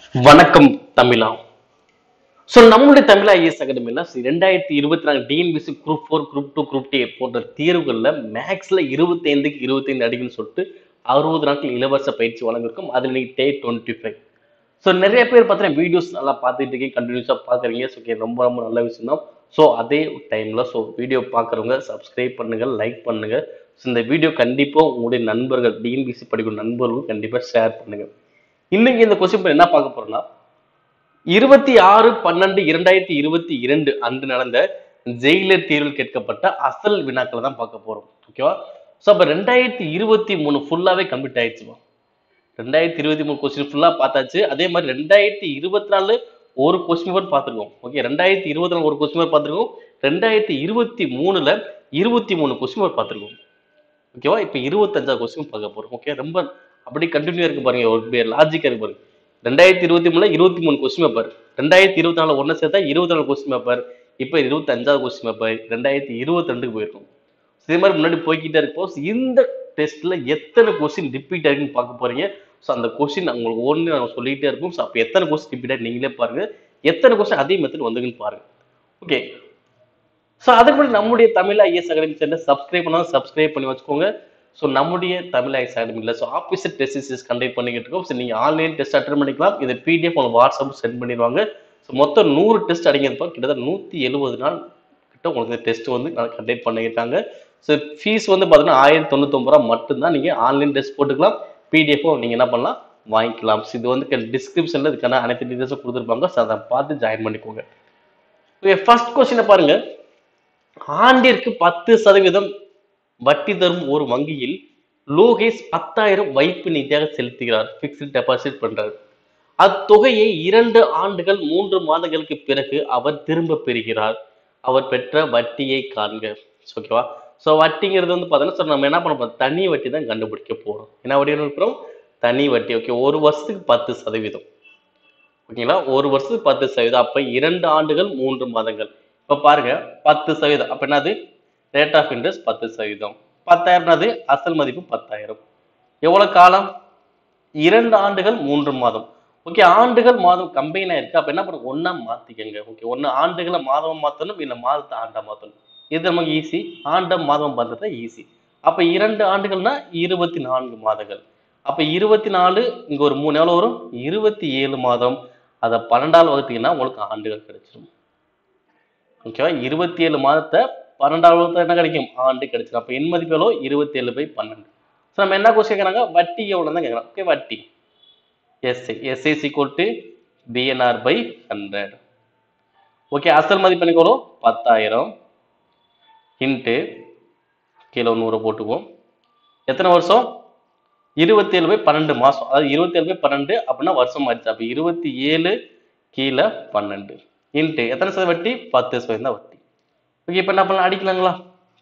வணக்கம் தமிழா ஸோ நம்மளுடைய தமிழ் ஐஎஸ் அகாடமியில் ரெண்டாயிரத்தி இருபத்தி நாலு TNPSC group four group two group D போன்ற தேர்வுகளில் மேக்ஸில் இருபத்தைந்துக்கு இருபத்தைந்து அடிக்குன்னு சொல்லிட்டு அறுபது நாட்கள் இலவச பயிற்சி வழங்கிருக்கும் அதில் இன்னைக்கு டே டுவெண்ட்டி ஃபைவ் ஸோ நிறைய பேர் பார்த்தீங்கன்னா வீடியோஸ் நல்லா பார்த்துட்டு இருக்கீங்க கண்டினியூஸாக பார்க்குறீங்க ஸோ ஓகே ரொம்ப ரொம்ப நல்ல விஷயம் தான் ஸோ அதே டைமில் ஸோ வீடியோ பார்க்குறவங்க சப்ஸ்கிரைப் பண்ணுங்கள் லைக் பண்ணுங்கள் ஸோ இந்த வீடியோ கண்டிப்பாக உங்களுடைய நண்பர்கள் டிஎன்பிசி படிக்கும் நண்பர்களும் கண்டிப்பாக ஷேர் பண்ணுங்கள் இன்னைக்கு இந்த கொஸ்டின் என்ன பார்க்க போறோம்னா இருபத்தி ஆறு பன்னெண்டு இரண்டாயிரத்தி இருபத்தி இரண்டு அன்று நடந்த ஜெயிலர் தேர்வில் கேட்கப்பட்ட அசல் வினாக்களை தான் பார்க்க போறோம் ஓகேவா ஸோ அப்போ ரெண்டாயிரத்தி இருபத்தி மூணு ஃபுல்லாவே கம்ப்ளீட் ஆயிடுச்சுமா ரெண்டாயிரத்தி இருபத்தி மூணு கொஸ்டின் ஃபுல்லா பார்த்தாச்சு அதே மாதிரி ரெண்டாயிரத்தி இருபத்தி நாலு ஒரு கொஸ்டின் பேப்பர் பார்த்துருக்கோம் ஓகே ரெண்டாயிரத்தி இருபத்தி நாலு ஒரு கொஸ்டின் பேப்பர் பார்த்துருக்கோம் ரெண்டாயிரத்தி இருபத்தி மூணுல இருபத்தி மூணு கொஸ்டின் பேப்பர் பார்த்துருக்கோம் ஓகேவா இப்போ இருபத்தஞ்சாவது கொஸ்டின் பார்க்க போறோம் ஓகே ரொம்ப அப்படி கண்டினியூ இருக்கு பாருங்க ஒரு லாஜிக்கா இருக்கு பாருங்க ரெண்டாயிரத்தி இருபத்தி மூணுல இருபத்தி மூணு கொஸ்டின் பேப்பர் ரெண்டாயிரத்தி இருபத்தி நாலு ஒன்று சேர்த்தா இருபத்தி நாலு கொஸ்டின் பேப்பர் இப்போ இருபத்தி அஞ்சாவது கொஸ்டின் பேப்பர் ரெண்டாயிரத்தி இருபத்தி ரெண்டுக்கு போயிருக்கும் இதே மாதிரி முன்னாடி போய்கிட்டே இருக்கும் இந்த டெஸ்ட்ல எத்தனை கொஸ்டின் ரிப்பீட் ஆகுன்னு பார்க்க போறீங்க ஸோ அந்த கொஸ்டின் உங்களுக்கு ஒன்று நாங்கள் சொல்லிட்டே இருக்கும் ஸோ அப்போ எத்தனை கொஸ்டின் ரிப்பீட் ஆகி நீங்களே பாருங்க எத்தனை கொஸ்டின் அதே மெத்தட் வந்துக்குன்னு பாருங்க ஓகே ஸோ அதுக்கு நம்முடைய Tamil IAS academy channel subscribe பண்ணாலும் சப்ஸ்கிரைப் பண்ணி வச்சுக்கோங்க ஸோ நம்முடைய தமிழ் ஐஎஸ் அகாடமியில் so officer test series conduct பண்ணிக்கிட்டு இருக்கோம் ஸோ நீங்கள் ஆன்லைன் டெஸ்ட் அட்டன் பண்ணிக்கலாம் இது பிடிஎஃப் உங்களுக்கு வாட்ஸ்அப் சென்ட் பண்ணிடுவாங்க ஸோ மொத்தம் நூறு டெஸ்ட் அடங்கியிருப்போம் கிட்டத்தட்ட நூற்றி எழுபது நாள் கிட்ட உங்களுக்கு டெஸ்ட் வந்து நான் கண்டக்ட் பண்ணிக்கிட்டாங்க ஸோ ஃபீஸ் வந்து பார்த்தீங்கன்னா ஆயிரத்தி தொண்ணூத்தொம்பது ரூபா மட்டும்தான் நீங்கள் ஆன்லைன் டெஸ்ட் போட்டுக்கலாம் பிடிஎஃப்பும் நீங்கள் என்ன பண்ணலாம் வாங்கிக்கலாம் ஸோ இது வந்து டிஸ்கிரிப்ஷனில் இதுக்கான அனைத்து டீட்டெயில்ஸும் கொடுத்துருப்பாங்க ஸோ அதை பார்த்து ஜாயின் பண்ணிக்கோங்க ஃபர்ஸ்ட் கொஸ்டினை பாருங்க ஆண்டிற்கு பத்து சதவீதம் வட்டி தரும் ஒரு வங்கியில் லோகேஷ் பத்தாயிரம் வைப்பு நிதியாக செலுத்துகிறார் பிக்ஸ்ட் டெபாசிட் பண்றாரு அத்தொகையை இரண்டு ஆண்டுகள் மூன்று மாதங்களுக்கு பிறகு அவர் திரும்ப பெறுகிறார் அவர் பெற்ற வட்டியை காண்க ஓகேவா ஸோ வட்டிங்கிறது வந்து பார்த்தோன்னா சார் நம்ம என்ன பண்ண போறோம் தனி வட்டி தான் கண்டுபிடிக்க போறோம் என்ன வட்டி இருக்கிறோம் தனி வட்டி ஓகே ஒரு வருஷத்துக்கு பத்து சதவீதம் ஓகேங்களா ஒரு வருஷத்துக்கு பத்து சதவீதம் அப்ப இரண்டு ஆண்டுகள் மூன்று மாதங்கள் இப்ப பாருங்க பத்து சதவீதம் அப்ப என்னது ரேட் ஆஃப் இன்ட்ரெஸ்ட் பத்து சதவீதம் பத்தாயிரம்னாது அசல் மதிப்பு பத்தாயிரம் எவ்வளவு காலம் இரண்டு ஆண்டுகள் மூன்று மாதம் ஓகே ஆண்டுகள் மாதம் கம்பைன் ஆயிருக்கு அப்ப என்ன பண்ணுங்க ஒன்னா மாத்திக்கங்க ஓகே ஒன்னு ஆண்டுகளை மாதம் மாத்தணும் இல்ல மாதத்தை ஆண்டா மாத்தணும் இது நமக்கு ஈஸி ஆண்டம் மாதம் பார்த்தா ஈஸி அப்ப இரண்டு ஆண்டுகள்னா இருபத்தி நான்கு மாதங்கள் அப்ப இருபத்தி நாலு இங்க ஒரு மூணு எவ்வளவு வரும் இருபத்தி ஏழு மாதம் அதை பன்னெண்டால் வகுத்தீங்கன்னா உங்களுக்கு ஆண்டுகள் கிடைச்சிடும் ஓகேவா இருபத்தி ஏழு மாதத்தை பன்னெண்டாவது வகுத்தா என்ன கிடைக்கும் ஆண்டு கிடைச்சிடும் அப்ப என் மதிப்பு எவ்வளோ இருபத்தி ஏழு பை பன்னெண்டு ஸோ நம்ம என்ன கொஸ்டின் கேட்குறாங்க வட்டி எவ்வளோ தான் கேட்குறோம் ஓகே வட்டி SI SI equal to PNR by hundred okay அசல் மதிப்பு எனக்கு எவ்வளோ பத்தாயிரம் இன்ட்டு கீழே நூறு போட்டுக்குவோம் எத்தனை வருஷம் இருபத்தி ஏழு பை பன்னெண்டு மாசம் அதாவது இருபத்தி ஏழு பை பன்னெண்டு அப்படின்னா வருஷம் ஆயிடுச்சு அப்போ இருபத்தி ஏழு கீழே பன்னெண்டு இன்ட்டு எத்தனை சதவீதம் வட்டி பத்து சதவீதம் தான் வட்டி ஓகே இப்போ என்ன பண்ணலாம் அடிக்கலாங்களா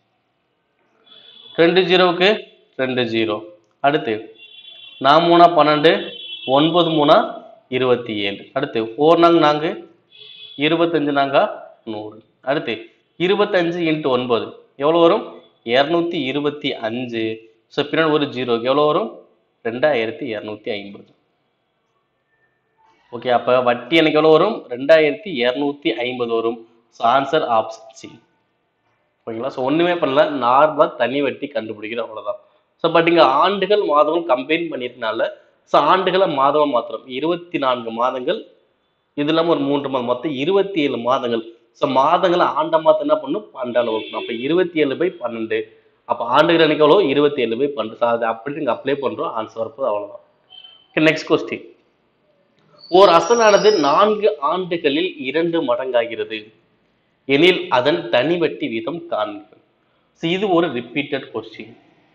ரெண்டு ஜீரோவுக்கு ரெண்டு ஜீரோ அடுத்து நான் மூணா பன்னெண்டு ஒன்பது மூணா இருபத்தி ஏழு அடுத்து ஓர் நாங்க நான்கு இருபத்தஞ்சு நாங்கா நூறு அடுத்து இருபத்தஞ்சு இன்ட்டு ஒன்பது எவ்வளோ வரும் இரநூத்தி இருபத்தி அஞ்சு ஸோ பின்னாடி ஒரு ஜீரோக்கு எவ்வளோ வரும் ரெண்டாயிரத்தி இரநூத்தி ஐம்பது ஓகே அப்போ வட்டி எனக்கு எவ்வளோ வரும் ரெண்டாயிரத்தி இரநூத்தி ஐம்பது வரும் ஸோ ஆன்சர் ஆப்ஷன் சி ஓகேங்களா ஸோ ஒன்றுமே பண்ணல நார்மலாக தனி வட்டி கண்டுபிடிக்கிற அவ்வளோதான் ஸோ பட் இங்கே ஆண்டுகள் மாதங்கள் கம்பைன் பண்ணிருக்கனால ஸோ ஆண்டுகளை மாதமாக மாத்திரம் இருபத்தி நான்கு மாதங்கள் இது இல்லாமல் ஒரு மூன்று மாதம் மொத்தம் இருபத்தி ஏழு மாதங்கள் ஸோ மாதங்களை ஆண்ட மாதம் என்ன பண்ணும் பன்னெண்டால் வகுக்கணும் அப்போ இருபத்தி ஏழு பை பன்னெண்டு அப்போ ஆண்டுகள் எனக்கு எவ்வளோ இருபத்தி ஏழு பை பன்னெண்டு ஸோ அது அப்படி இங்கே அப்ளை பண்ணுறோம் ஆன்சர் வரப்போது அவ்வளோதான் ஓகே நெக்ஸ்ட் கொஸ்டின் ஓர் அசலானது நான்கு ஆண்டுகளில் இரண்டு மடங்காகிறது எனில் அதன் தனி வட்டி வீதம் காண்க ஸோ இது ஒரு ரிப்பீட்டட் கொஸ்டின்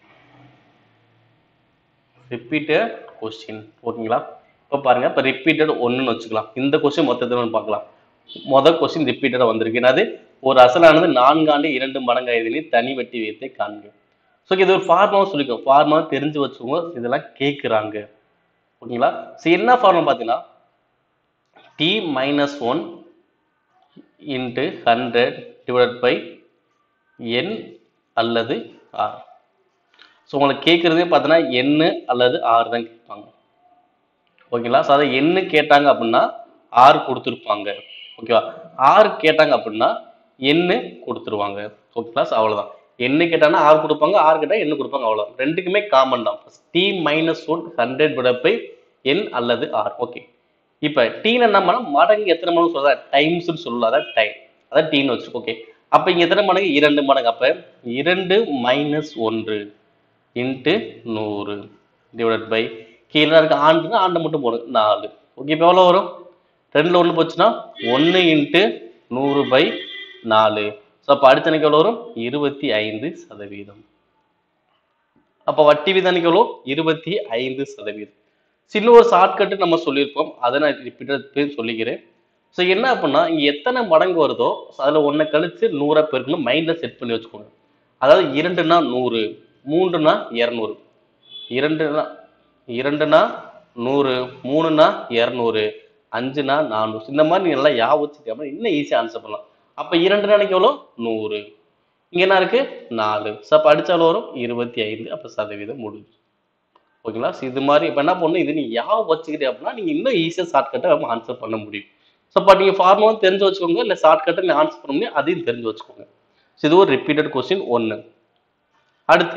ரிப்பீட்டட் கொஸ்டின் ஓகேங்களா இப்போ பாருங்க இப்போ ரிப்பீட்டட் ஒன்றுன்னு வச்சுக்கலாம் இந்த கொஸ்டின் மொத்தத்தில் பார்க்கலாம் முதல் கொஸ்டின் ரிப்பீட்டடாக வந்திருக்கு என்னது ஒரு அசலானது நான்காண்டு இரண்டு மடங்காயதில் தனி வட்டி விகிதத்தை காண்க ஸோ இது ஒரு ஃபார்மாவும் சொல்லிக்கோ ஃபார்மா தெரிஞ்சு வச்சுக்கோங்க இதெல்லாம் கேட்குறாங்க ஓகேங்களா ஸோ என்ன ஃபார்மா பார்த்தீங்கன்னா T minus one into hundred divide by N அல்லது ஆர் ஸோ உங்களுக்கு கேட்குறதே பார்த்தீங்கன்னா எண்ணு அல்லது ஆறு தான் கேட்பாங்க ஓகேங்களா ஸோ அதை என்ன கேட்டாங்க அப்படின்னா ஆறு கொடுத்துருப்பாங்க ஓகேவா ஆறு கேட்டாங்க அப்படின்னா என்ன கொடுத்துருவாங்க ஓகேங்களா ஸோ அவ்வளோதான் என்ன கேட்டாங்கன்னா ஆறு கொடுப்பாங்க ஆறு கேட்டா என்ன கொடுப்பாங்க அவ்வளோதான் ரெண்டுக்குமே காமன் தான் T minus one hundred divide by N அல்லது ஆர் ஓகே இப்போ டீன என்ன பண்ணா மடங்கு எத்தனை மடங்கு சொல்றா டைம்ஸ்னு சொல்லலாம் அதான் டைம் அதான் டீன்னு வச்சு ஓகே அப்போ இங்க எத்தனை மடங்கு இரண்டு மடங்கு அப்போ இரண்டு மைனஸ் ஒன்று இன்ட்டு நூறு டிவைட் பை கீழே இருக்க ஆண்டுனா ஆண்டை மட்டும் போடும் நாலு ஓகே இப்போ எவ்வளோ வரும் ரெண்டில் ஒன்று போச்சுன்னா ஒன்று இன்ட்டு நூறு பை நாலு ஸோ அப்போ அடுத்த எனக்கு எவ்வளோ வரும் இருபத்தி ஐந்து சதவீதம் அப்போ வட்டி விதானிக்கு எவ்வளோ இருபத்தி ஐந்து சதவீதம் சின்ன ஒரு ஷார்ட்கட்டு நம்ம சொல்லியிருப்போம் அதை நான் ரிப்பீட்டட் சொல்லிக்கிறேன் ஸோ என்ன அப்படின்னா இங்கே எத்தனை மடங்கு வருதோ அதில் ஒன்றை கழிச்சு நூறை பெருக்கணும் மைண்டில் செட் பண்ணி வச்சுக்கோங்க அதாவது இரண்டுனா நூறு மூன்றுனா இரநூறு இரண்டுனா இரண்டுனா நூறு மூணுனா இரநூறு அஞ்சுனா நானூறு இந்த மாதிரி நீங்க நல்லா ஞாபகம் வச்சுக்காம இன்னும் ஈஸியாக ஆன்சர் பண்ணலாம் அப்போ இரண்டு நாளைக்கு எவ்வளோ நூறு இங்கே என்ன இருக்கு நாலு ஸோ அப்போ அடிச்சாலும் வரும் இருபத்தி ஐந்து அப்போ சதவீதம் முடிஞ்சு ஓகேங்களா ஸோ இது மாதிரி இப்போ என்ன பண்ணணும் இது நீ ஞாபகம் வச்சுக்கிட்டே அப்படின்னா நீங்கள் இன்னும் ஈஸியாக ஷார்ட்கட்டாக ஆன்சர் பண்ண முடியும் ஸோ இப்போ நீங்கள் ஃபார்முலா தெரிஞ்சு வச்சுக்கோங்க இல்லை ஷார்ட்கட்டை நீ ஆன்சர் பண்ண முடியும் அதையும் தெரிஞ்சு வச்சுக்கோங்க ஸோ இது ஒரு ரிப்பீட்டட் கொஸ்டின் ஒன்று அடுத்து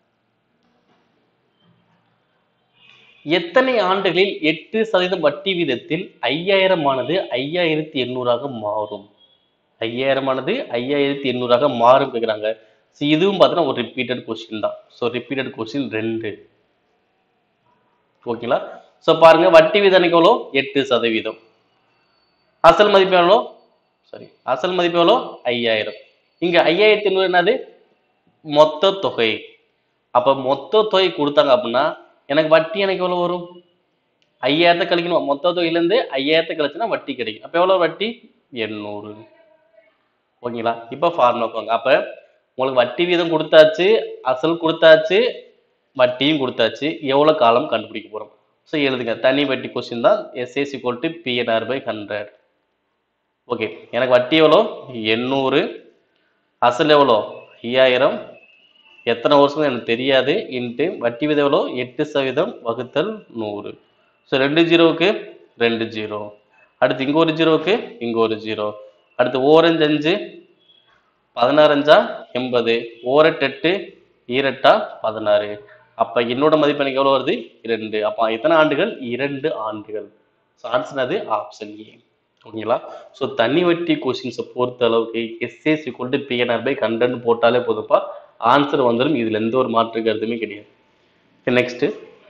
எத்தனை ஆண்டுகளில் எட்டு சதவீதம் வட்டி வீதத்தில் ஐயாயிரம் ஆனது ஐயாயிரத்தி எண்ணூறாக மாறும் ஐயாயிரம் ஆனது ஐயாயிரத்தி எண்ணூறாக மாறும் கேட்குறாங்க ஸோ இதுவும் பார்த்தீங்கன்னா ஒரு ரிப்பீட்டட் கொஸ்டின் தான் ஸோ ரிப்பீட்டட் கொஸ்டின் ரெண்டு ஓகேங்களா ஸோ பாருங்க வட்டி வீதம் எவ்வளோ எட்டு சதவீதம் அசல் மதிப்பு எவ்வளோ சாரி அசல் மதிப்பு எவ்வளோ ஐயாயிரம் இங்க ஐயாயிரத்தி எண்ணூறு என்னது மொத்த தொகை அப்ப மொத்த தொகை கொடுத்தாங்க அப்படின்னா எனக்கு வட்டி எனக்கு எவ்வளவு வரும் ஐயாயிரத்தை கழிக்கணும் மொத்த தொகையிலேருந்து ஐயாயிரத்தை கழிச்சுனா வட்டி கிடைக்கும் அப்ப எவ்வளவு வட்டி எண்ணூறு ஓகேங்களா இப்போ ஃபார்முலா போங்க அப்ப உங்களுக்கு வட்டி வீதம் கொடுத்தாச்சு அசல் கொடுத்தாச்சு வட்டியும் கொடுத்தாச்சு எவ்வளவு காலம் கண்டுபிடிக்க போறோம் ஸோ எழுதுங்க தனி வட்டி கொஸ்டின் தான் எஸ்ஏசி கோல்ட்டு பிஎன்ஆர் பை ஹண்ட்ரட் ஓகே எனக்கு வட்டி எவ்வளோ எண்ணூறு அசல் எவ்வளோ ஐயாயிரம் எத்தனை வருஷம் எனக்கு தெரியாது இன்ட்டு வட்டி விதம் எவ்வளோ எட்டு சதவீதம் வகுத்தல் நூறு ஸோ ரெண்டு ஜீரோவுக்கு ரெண்டு ஜீரோ அடுத்து இங்கே ஒரு ஜீரோவுக்கு இங்கே ஒரு ஜீரோ அடுத்து ஓரஞ்சு அஞ்சு பதினாறு அஞ்சா எண்பது ஓரெட்டு எட்டு ஈரெட்டா பதினாறு அப்போ என்னோட மதிப்பு எனக்கு எவ்வளோ வருது இரண்டு அப்போ எத்தனை ஆண்டுகள் இரண்டு ஆண்டுகள் ஸோ ஆன்சர் அது ஆப்ஷன் ஏ ஓகேங்களா ஸோ தனி வட்டி கொஸ்டின்ஸை பொறுத்த அளவுக்கு எஸ்ஏசி கொண்டு பிஎன்ஆர் பை கண்டென்ட் போட்டாலே போதும்ப்பா ஆன்சர் வந்துடும் இதுல எந்த ஒரு மாற்று கருத்துமே கிடையாது நெக்ஸ்ட்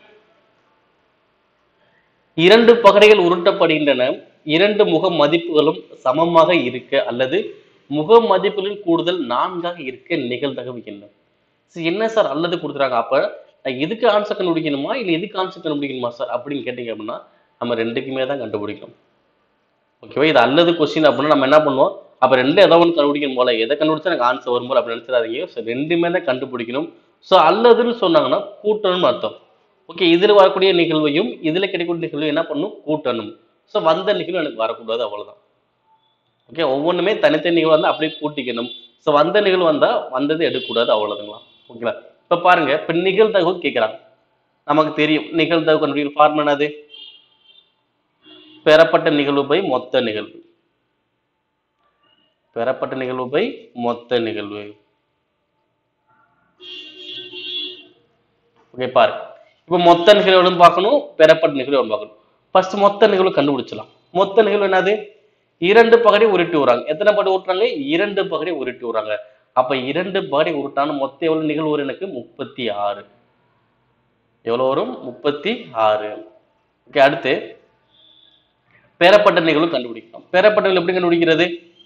இரண்டு பகடைகள் உருட்டப்படுகின்றன இரண்டு முக மதிப்புகளும் சமமாக இருக்க அல்லது முக மதிப்புகளின் கூடுதல் நான்காக இருக்க நிகழ்தகவு என்ன சரி, என்ன சார் அல்லது கொடுத்துறாங்க அப்ப நான் எதுக்கு ஆன்சர் கண்டுபிடிக்கணுமா இல்லை எதுக்கு ஆன்சர் கண்டுபிடிக்கணுமா சார் அப்படின்னு கேட்டீங்க அப்படின்னா நம்ம ரெண்டுக்குமே தான் கண்டுபிடிக்கணும் ஓகேவா இது அல்லது கொஸ்டின் அப்படின்னா நம்ம என்ன பண்ணுவோம் அப்ப ரெண்டு ஏதோ ஒன்று கண்டுபிடிக்கணும் போல எதை கண்டுபிடிச்சா எனக்கு ஆன்சர் வரும் போல அப்படி நினைச்சிடாதீங்க ஸோ ரெண்டுமே தான் கண்டுபிடிக்கணும் ஸோ அல்லதுன்னு சொன்னாங்கன்னா கூட்டணும்னு அர்த்தம் ஓகே இதுல வரக்கூடிய நிகழ்வையும் இதுல கிடைக்கக்கூடிய நிகழ்வு என்ன பண்ணும் கூட்டணும் ஸோ வந்த நிகழ்வு எனக்கு வரக்கூடாது அவ்வளவுதான் ஓகே ஒவ்வொன்றுமே தனித்தனி நிகழ்வு வந்து அப்படியே கூட்டிக்கணும் ஸோ வந்த நிகழ்வு வந்தா வந்தது எடுக்கக்கூடாது அவ்வளவுதுங்களா ஓகேங்களா இப்ப பாருங்க இப்ப நிகழ்தகவு கேட்குறாங்க நமக்கு தெரியும் நிகழ்தகவு கண்டுபிடிக்கிற ஃபார்ம் என்னது பெறப்பட்ட நிகழ்வு பை மொத்த நிகழ்வு பெறப்பட்ட நிகழ்வு பை மொத்த நிகழ்வு ஓகே பாரு இப்போ மொத்த நிகழ்வுகளும் பார்க்கணும் பெறப்பட்ட நிகழ்வு பார்க்கணும் ஃபர்ஸ்ட் மொத்த நிகழ்வு கண்டுபிடிச்சலாம் மொத்த நிகழ்வு என்னது இரண்டு பகடை உருட்டி விடுறாங்க எத்தனை பகடை உருட்டுறாங்க இரண்டு பகடை உருட்டி விடுறாங்க அப்ப இரண்டு பகடை உருட்டான மொத்த எவ்வளவு நிகழ்வு வரும் எனக்கு முப்பத்தி ஆறு எவ்வளவு வரும் முப்பத்தி ஆறு ஓகே அடுத்து பெறப்பட்ட நிகழ்வு கண்டுபிடிக்கணும் பெறப்பட்ட நிகழ்வு எப்படி கண்டுபிடிக்கிறது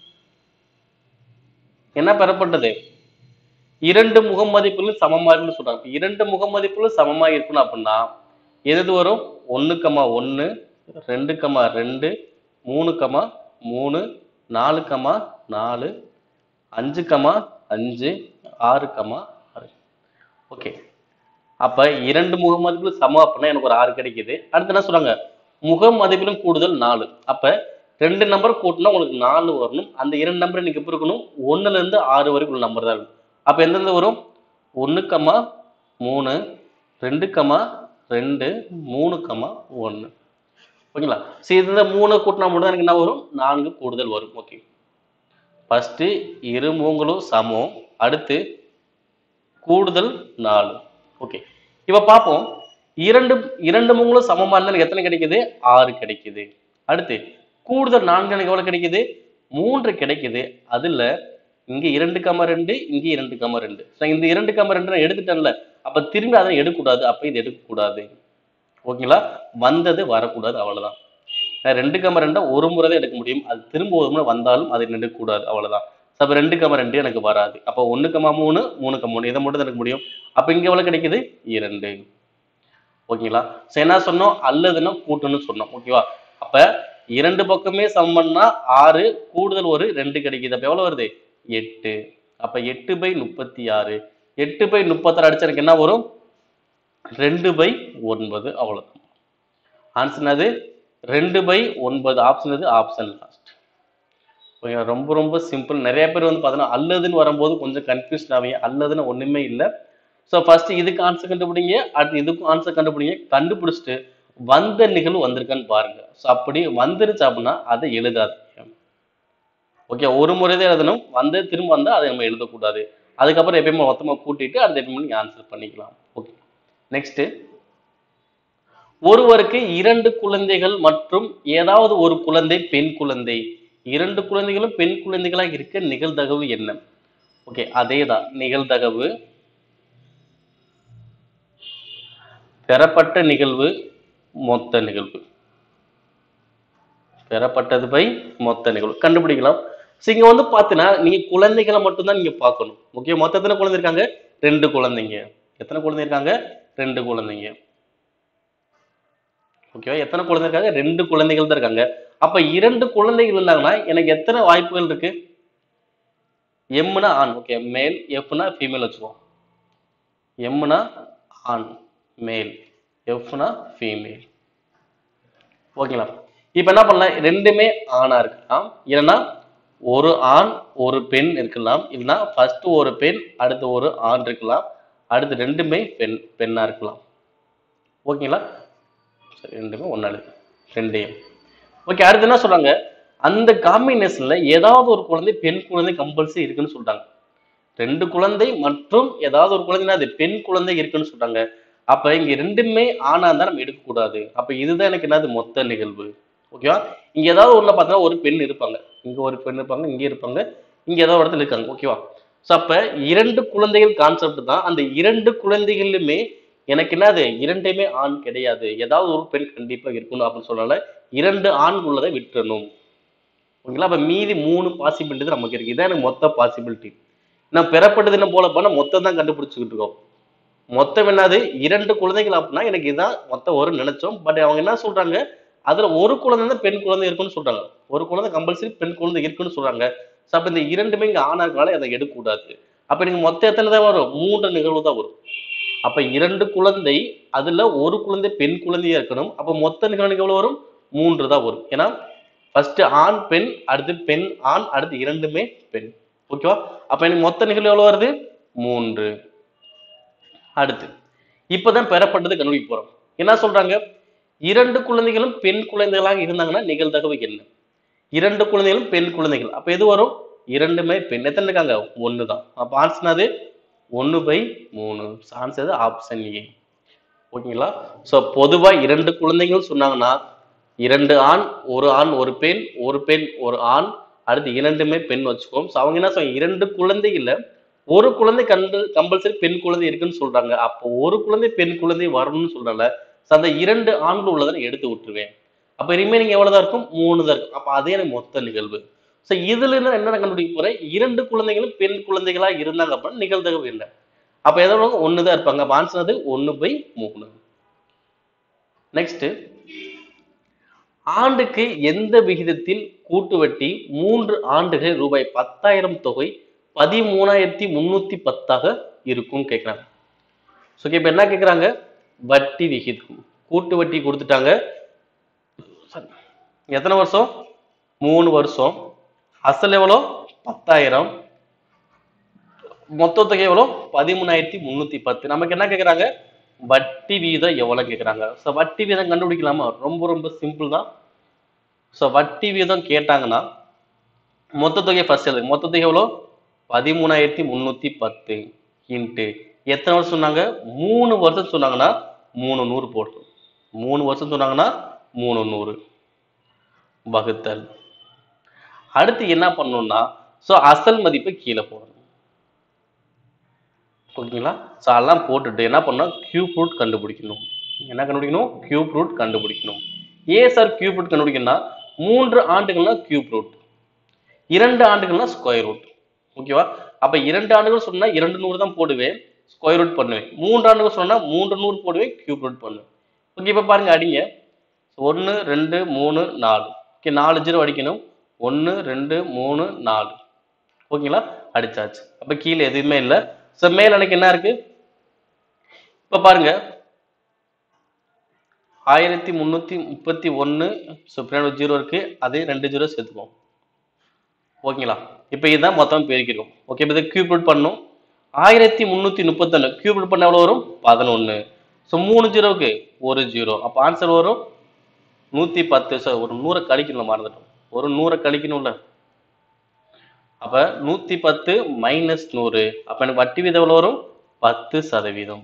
என்ன பெறப்பட்டது இரண்டு முக மதிப்புகளும் சமமா இருக்குன்னு சொல்றாங்க இப்ப இரண்டு முக மதிப்புகளும் சமமா இருக்கணும் அப்படின்னா எது எது வரும் ஒண்ணு கமா ஒண்ணு ரெண்டு கமா ரெண்டு மூணு கமா மூணு நாலு கமா நாலு அஞ்சு கமா அஞ்சு ஆறு கமா ஆறு ஓகே அப்ப இரண்டு முக மதிப்புகள் சமம் அப்படின்னா எனக்கு ஒரு ஆறு கிடைக்குது அடுத்து என்ன சொல்றாங்க முக மதிப்பிலும் கூடுதல் நாலு அப்ப ரெண்டு நம்பர் கூட்டினா உங்களுக்கு நாலு வரணும் அந்த இரண்டு நம்பர் நீங்க எப்படி இருக்கணும் ஒண்ணுல இருந்து ஆறு வரைக்கும் உள்ள நம்பர் தான் இருக்கும் அப்ப எந்தெந்த வரும் ஒண்ணு கமா மூணு ரெண்டு கமா ரெண்டு மூணு கமா ஒண்ணு ஓகேங்களா சரி இந்த மூணு கூட்டினா மட்டும் தான் எனக்கு என்ன வரும் நான்கு கூடுதல் வரும் ஓகே ஃபர்ஸ்ட் இரு மூங்களும் சமம் அடுத்து கூடுதல் நாலு ஓகே இப்ப பார்ப்போம் இரண்டு இரண்டு மூங்களும் சமமா இருந்தா எனக்கு எத்தனை கிடைக்குது ஆறு கிடைக்குது அடுத்து கூடுதல் நான்கு எனக்கு எவ்வளவு கிடைக்குது மூன்று கிடைக்குது அதுல இங்க இரண்டு கம ரெண்டு இங்க இரண்டு கம ரெண்டு So, இந்த இரண்டு கம ரெண்டு நான் எடுத்துட்டேன்ல அப்ப திரும்பி அதை எடுக்கக்கூடாது அப்ப இது எடுக்கக்கூடாது ஓகேங்களா வந்தது வரக்கூடாது அவ்வளவுதான் நான் ரெண்டு கம ரெண்டை ஒரு முறை தான் எடுக்க முடியும் அது திரும்ப ஒரு முறை வந்தாலும் அதை எடுக்கக்கூடாது அவ்வளவுதான் So, அப்ப ரெண்டு கம ரெண்டு எனக்கு வராது அப்ப ஒண்ணு கமா மூணு மூணு கமா மூணு இதை மட்டும் தான் எடுக்க முடியும் அப்ப இங்க எவ்வளவு கிடைக்குது இரண்டு ஓகேங்களா சோ என்ன சொன்னோம் அல்லதுன்னா கூட்டுன்னு சொன்னோம் ஓகேவா அப்ப இரண்டு பக்கமே சமம் பண்ணா ஆறு கூடுதல் ஒரு ரெண்டு கிடைக்குது அப்ப எவ்வளவு வருது எட்டு அப்ப எட்டு பை முப்பத்தி ஆறு எட்டு பை முப்பத்தாறு அடிச்சா எனக்கு என்ன வரும் ரெண்டு பை ஒன்பது அவ்வளவுதான் ஆன்சர் அது ரெண்டு பை ஒன்பது ஆப்ஷன் அது ஆப்ஷன் லாஸ்ட் ஓகே ரொம்ப ரொம்ப சிம்பிள் நிறைய பேர் வந்து பார்த்தீங்கன்னா அல்லதுன்னு வரும்போது கொஞ்சம் கன்ஃபியூஸ்ட் ஆவீங்க அல்லதுன்னு ஒண்ணுமே இல்லை ஸோ ஃபர்ஸ்ட் இதுக்கு ஆன்சர் கண்டுபிடிங்க அடுத்து இதுக்கும் ஆன்சர் கண்டுபிடிங்க கண்டுபிடிச்சிட்டு வந்த நிகழ்வு வந்திருக்கான்னு பாருங்க ஸோ அப்படி வந்துருச்சு அப்படின்னா அதை எழுதாதீங்க ஓகே ஒரு முறை தான் எழுதணும் வந்து திரும்ப வந்தா அதை நம்ம எழுதக்கூடாது அதுக்கப்புறம் எப்பயுமே மொத்தமா கூட்டிட்டு அடுத்த எப்பயுமே நீங்க ஆன்சர் பண்ணிக்கலாம் ஓகே நெக்ஸ்ட் ஒருவருக்கு இரண்டு குழந்தைகள் மற்றும் ஏதாவது ஒரு குழந்தை பெண் குழந்தை இரண்டு குழந்தைகளும் பெண் குழந்தைகளாக இருக்க நிகழ்தகவு என்ன ஓகே அதேதான் நிகழ்தகவு பெறப்பட்ட நிகழ்வு மொத்த நிகழ்வு பெறப்பட்டது பை மொத்த நிகழ்வு கண்டுபிடிக்கலாம் ஸோ இங்க வந்து பார்த்தீங்கன்னா நீங்க குழந்தைகளை மட்டும்தான் நீங்க பார்க்கணும் ஓகே மொத்த எத்தனை குழந்தை இருக்காங்க ரெண்டு குழந்தைங்க எத்தனை குழந்தை இருக்காங்க ரெண்டு குழந்தைங்க ஓகேவா எத்தனை குழந்தை இருக்காங்க ரெண்டு குழந்தைகள் தான் இருக்காங்க அப்ப இரண்டு குழந்தைகள் இருந்தாங்கன்னா எனக்கு எத்தனை வாய்ப்புகள் இருக்கு எம்னா ஆண் ஓகே மேல் எஃப்னா ஃபீமேல் வச்சுக்குவோம் எம்னா ஆண் மேல் எஃப்னா ஃபீமேல் ஓகேங்களா இப்போ என்ன பண்ணலாம் ரெண்டுமே ஆணா இருக்கலாம் இல்லைன்னா ஒரு ஆண் ஒரு பெண் இருக்கலாம் இல்லைன்னா ஃபர்ஸ்ட் ஒரு பெண் அடுத்து ஒரு ஆண் இருக்கலாம் அடுத்து ரெண்டுமே பெண் பெண்ணா இருக்கலாம் ஓகேங்களா சரி ரெண்டுமே ஒன்றா இருக்கு ரெண்டையும் ஓகே அடுத்து என்ன சொல்றாங்க அந்த காம்பினேஷன்ல ஏதாவது ஒரு குழந்தை பெண் குழந்தை கம்பல்சரி இருக்குன்னு சொல்றாங்க ரெண்டு குழந்தை மற்றும் ஏதாவது ஒரு குழந்தைனா அது பெண் குழந்தை இருக்குன்னு சொல்றாங்க அப்ப இங்க ரெண்டுமே ஆணா இருந்தா நம்ம எடுக்கக்கூடாது அப்ப இதுதான் எனக்கு என்னது மொத்த நிகழ்வு ஓகேவா இங்க ஏதாவது ஒண்ணு பார்த்தா ஒரு பெண் இருப்பாங்க இங்க ஒரு பெண் இருப்பாங்க இங்க இருப்பாங்க இங்க ஏதாவது ஒரு இடத்துல இருக்காங்க ஓகேவா சோ அப்ப இரண்டு குழந்தைகள் கான்செப்ட் தான் அந்த இரண்டு குழந்தைகளுமே எனக்கு என்னது இரண்டுமே ஆண் கிடையாது ஏதாவது ஒரு பெண் கண்டிப்பா இருக்கணும் அப்படின்னு சொன்னால இரண்டு ஆண் உள்ளதை விட்டுறணும் ஓகேங்களா அப்ப மீதி மூணு பாசிபிலிட்டி தான் நமக்கு இருக்கு இதான் எனக்கு மொத்த பாசிபிலிட்டி நான் பெறப்பட்டது என்ன போல பண்ண மொத்தம் தான் கண்டுபிடிச்சுக்கிட்டு இருக்கோம் மொத்தம் என்னது இரண்டு குழந்தைகள் அப்படின்னா எனக்கு இதான் மொத்தம் ஒரு நினைச்சோம் பட் அவங்க என்ன சொல்றாங்க அதுல ஒரு குழந்தை தான் பெண் குழந்தை இருக்குன்னு சொல்றாங்க ஒரு குழந்தை கம்பல்சரி பெண் குழந்தை இருக்குன்னு சொல்றாங்க ஸோ அப்ப இந்த இரண்டுமே இங்க ஆணா இருக்கனால அதை எடுக்கக்கூடாது அப்ப நீங்க மொத்தம் எத்தனை தான் வரும் மூன்று நிகழ்வு தான் வரும் அப்ப இரண்டு குழந்தை அதுல ஒரு குழந்தை பெண் குழந்தையா இருக்கணும் அப்ப மொத்த நிகழ்வு எவ்வளவு வரும் மூன்று தான் வரும் ஏன்னா ஃபர்ஸ்ட் ஆண் பெண் அடுத்து பெண் ஆண் அடுத்து இரண்டுமே பெண் ஓகேவா அப்ப எனக்கு மொத்த நிகழ்வு எவ்வளவு வருது மூன்று அடுத்து இப்பதான் பெறப்பட்டது கண்டுபிடிக்க போறோம் என்ன சொல்றாங்க இரண்டு குழந்தைகளும் பெண் குழந்தைகளாக இருந்தாங்கன்னா நிகழ்தகவு என்ன இரண்டு குழந்தைகளும் பெண் குழந்தைகள் அப்ப எது வரும் இரண்டுமே பெண் எத்தனை இருக்காங்க ஒண்ணுதான் அப்ப ஆன்சர் அது ஒண்ணு பை மூணு ஆன்சர் ஆப்ஷன் ஏ ஓகேங்களா சோ பொதுவா இரண்டு குழந்தைகள் சொன்னாங்கன்னா இரண்டு ஆண் ஒரு ஆண் ஒரு பெண் ஒரு பெண் ஒரு ஆண் அடுத்து இரண்டுமே பெண் வச்சுக்கோம் ஸோ அவங்க என்ன சொல்றாங்க இரண்டு குழந்தை இல்ல ஒரு குழந்தை கண்டு கம்பல்சரி பெண் குழந்தை இருக்குன்னு சொல்றாங்க அப்போ ஒரு குழந்தை பெண் குழந்தை வரணும்னு சொல்றல ஸோ அந்த இரண்டு ஆண்கள் உள்ளதை நான் எடுத்து விட்டுருவேன் அப்ப ரிமைனிங் எவ்வளவுதான் இருக்கும் மூணு தான் இருக்கும் அப்ப அதே எனக்கு மொத்த நிகழ்வு ஸோ இதுல இருந்து என்ன கண்டுபிடிக்க போறேன் இரண்டு குழந்தைகளும் பெண் குழந்தைகளா இருந்தாங்க அப்படின்னா நிகழ்தகவு இல்லை அப்ப எதோ ஒண்ணுதான் இருப்பாங்க அப்ப ஆன்சர் அது ஒண்ணு பை மூணு நெக்ஸ்ட் ஆண்டுக்கு எந்த விகிதத்தில் கூட்டு வட்டி மூன்று ஆண்டுகள் ரூபாய் பத்தாயிரம் தொகை பதிமூணாயிரத்தி முன்னூத்தி பத்தாக இருக்கும் கேட்குறாங்க ஸோ இப்போ என்ன கேட்குறாங்க வட்டி விகிதம் கூட்டு வட்டி கொடுத்துட்டாங்க sorry. எத்தனை வருஷம் மூணு வருஷம் அசல் எவ்வளோ பத்தாயிரம் மொத்த தொகை எவ்வளோ பதிமூணாயிரத்தி முந்நூற்றி பத்து நமக்கு என்ன கேட்குறாங்க வட்டி வீதம் எவ்வளவு கேக்குறாங்க ஸோ வட்டி வீதம் கண்டுபிடிக்கலாமா ரொம்ப ரொம்ப சிம்பிள் தான் ஸோ வட்டி வீதம் கேட்டாங்கன்னா மொத்த தொகை ஃபர்ஸ்ட் எழுது மொத்த தொகை எவ்வளோ பதிமூணாயிரத்தி முந்நூற்றி பத்து இன்ட்டு எத்தனை வருஷம் சொன்னாங்க மூணு வருஷம் சொன்னாங்கன்னா மூணு நூறு போடணும் மூணு வருஷம் சொன்னாங்கன்னா மூணு நூறு வகுத்தல் அடுத்து என்ன பண்ணணும்னா ஸோ அசல் மதிப்பை கீழே போடணும் ஓகேங்களா ஸோ அதெல்லாம் போட்டுட்டு என்ன பண்ணணும் கியூப் ரூட் கண்டுபிடிக்கணும் என்ன கண்டுபிடிக்கணும் கியூப் ரூட் கண்டுபிடிக்கணும் ஏ சார் கியூப் ரூட் கண்டுபிடிக்கணும்னா மூன்று ஆண்டுகள்னா கியூப் ரூட் இரண்டு ஆண்டுகள்னா ஸ்கொயர் ரூட் ஓகேவா அப்ப இரண்டு ஆண்டுகள் சொன்னா இரண்டு நூறு தான் போடுவேன் ஸ்கொயர் ரூட் பண்ணுவேன் மூன்று ஆண்டுகள் சொன்னா மூன்று நூறு போடுவேன் கியூப் ரூட் பண்ணுவேன் ஓகே இப்ப பாருங்க அடிங்க ஒன்று ரெண்டு மூணு நாலு ஓகே நாலு ஜீரோ அடிக்கணும் ஒன்று ரெண்டு மூணு நாலு ஓகேங்களா அடிச்சாச்சு அப்ப கீழே எதுவுமே இல்லை ஸோ மேல் எனக்கு என்ன இருக்கு இப்ப பாருங்க ஆயிரத்தி முந்நூற்றி முப்பத்தி ஒன்று ஸோ பின்னாடி ஒரு ஜீரோ இருக்கு அதே ரெண்டு ஜீரோ சேர்த்துக்குவோம் ஓகேங்களா இப்போ இதுதான் மொத்தம் பெருக்கிடும் ஓகே இப்போ இதை கியூப் ரூட் பண்ணும் ஆயிரத்தி முந்நூற்றி முப்பத்தொன்று கியூப் ரூட் பண்ண எவ்வளோ வரும் பதினொன்று ஸோ மூணு ஜீரோவுக்கு ஒரு ஜீரோ அப்போ ஆன்சர் வரும் நூற்றி பத்து சார் ஒரு நூறை கழிக்கணும் மறந்துட்டோம் ஒரு நூறை கழிக்கணும்ல அப்போ நூற்றி பத்து மைனஸ் நூறு அப்போ எனக்கு வட்டி வீதம் எவ்வளோ வரும் பத்து சதவீதம்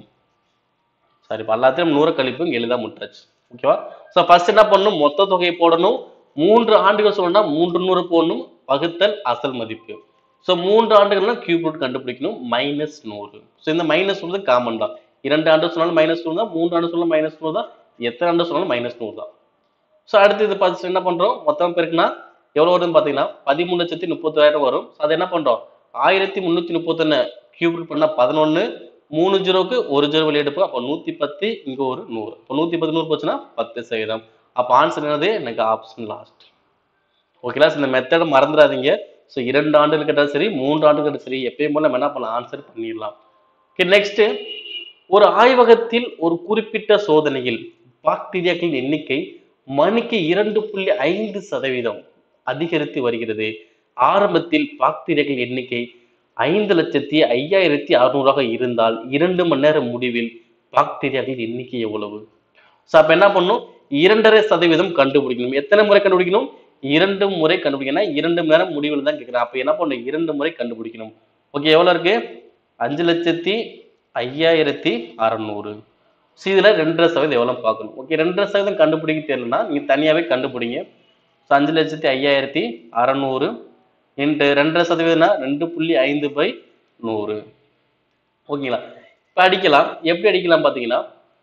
சரி இப்போ எல்லாத்தையும் நூறு கழிப்பு இங்கே எளிதாக முட்டாச்சு ஓகேவா ஸோ ஃபர்ஸ்ட் என்ன பண்ணணும் மொத்த தொகையை போடணும் மூன்று ஆண்டுகள் சொல்லணும்னா மூன்று நூறு போடணும் வகுத்தல் அசல் மதிப்பு ஸோ மூன்று ஆண்டுகள்னா கியூப் ரூட் கண்டுபிடிக்கணும் மைனஸ் நூறு ஸோ இந்த மைனஸ் நூறு காமன் தான் இரண்டு ஆண்டு சொன்னாலும் மைனஸ் நூறு தான் மூன்று ஆண்டு சொன்னாலும் மைனஸ் நூறு தான் எத்தனை ஆண்டு சொன்னாலும் மைனஸ் நூறு தான் ஸோ அடுத்து இது பார்த்து என்ன பண்றோம் மொத்தம் பேருக்குன்னா எவ்வளவு வருதுன்னு பார்த்தீங்கன்னா பதிமூணு லட்சத்தி முப்பத்தாயிரம் வரும் ஸோ அதை என்ன பண்றோம் ஆயிரத்தி முந்நூற்றி முப்பத்தொன்னு கியூப் ரூட் பண்ணா பதினொன்று மூணு ஜீரோக்கு ஒரு ஜீரோ வெளியே எடுப்போம் அப்போ நூற்றி பத்து இங்கே ஒரு நூறு இப்போ நூற்றி பத்து நூறு போச்சுன்னா பத்து சதவீதம் அப்போ ஆன்சர் என்னது எனக்கு ஆப்ஷன் லாஸ்ட் ஓகேங்களா இந்த மெத்தடை மறந்துடாதீங்க ஸோ இரண்டு ஆண்டுகள் கேட்டாலும் சரி மூன்று ஆண்டுகள் கேட்டாலும் சரி எப்பயும் போல நம்ம என்ன பண்ணலாம் ஆன்சர் பண்ணிடலாம் ஓகே நெக்ஸ்ட் ஒரு ஆய்வகத்தில் ஒரு குறிப்பிட்ட சோதனையில் பாக்டீரியாக்களின் எண்ணிக்கை மணிக்கு இரண்டு புள்ளி ஐந்து சதவீதம் அதிகரித்து வருகிறது ஆரம்பத்தில் பாக்டீரியாக்களின் எண்ணிக்கை ஐந்து லட்சத்தி ஐயாயிரத்தி அறுநூறாக இருந்தால் இரண்டு மணி நேரம் முடிவில் பாக்டீரியாக்களின் எண்ணிக்கை எவ்வளவு ஸோ அப்போ என்ன பண்ணும் இரண்டரை சதவீதம் கண்டுபிடிக்கணும் எத்தனை முறை கண்டுபிடிக்கணும் இரண்டு முறை கண்டுபிடிக்கணும் இரண்டு மணி நேரம் முடிவில் தான் கேட்குறேன் அப்போ என்ன பண்ணணும் இரண்டு முறை கண்டுபிடிக்கணும் ஓகே எவ்வளோ இருக்கு அஞ்சு லட்சத்தி ஐயாயிரத்தி அறநூறு ஸோ இதில் ரெண்டரை சதவீதம் எவ்வளோ பார்க்கணும் ஓகே ரெண்டரை சதவீதம் கண்டுபிடிக்க தெரியலனா நீங்கள் தனியாகவே கண்டுபிடிங்க ஸோ அஞ்சு லட்சத்தி ஐயாயிரத்தி அறநூறு இன்ட்டு ரெண்டரை சதவீதம்னா ரெண்டு புள்ளி ஐந்து பை நூறு ஓகேங்களா இப்போ அடிக்கலாம் எப்படி அடிக்கலாம் பார்த்தீங்கன்னா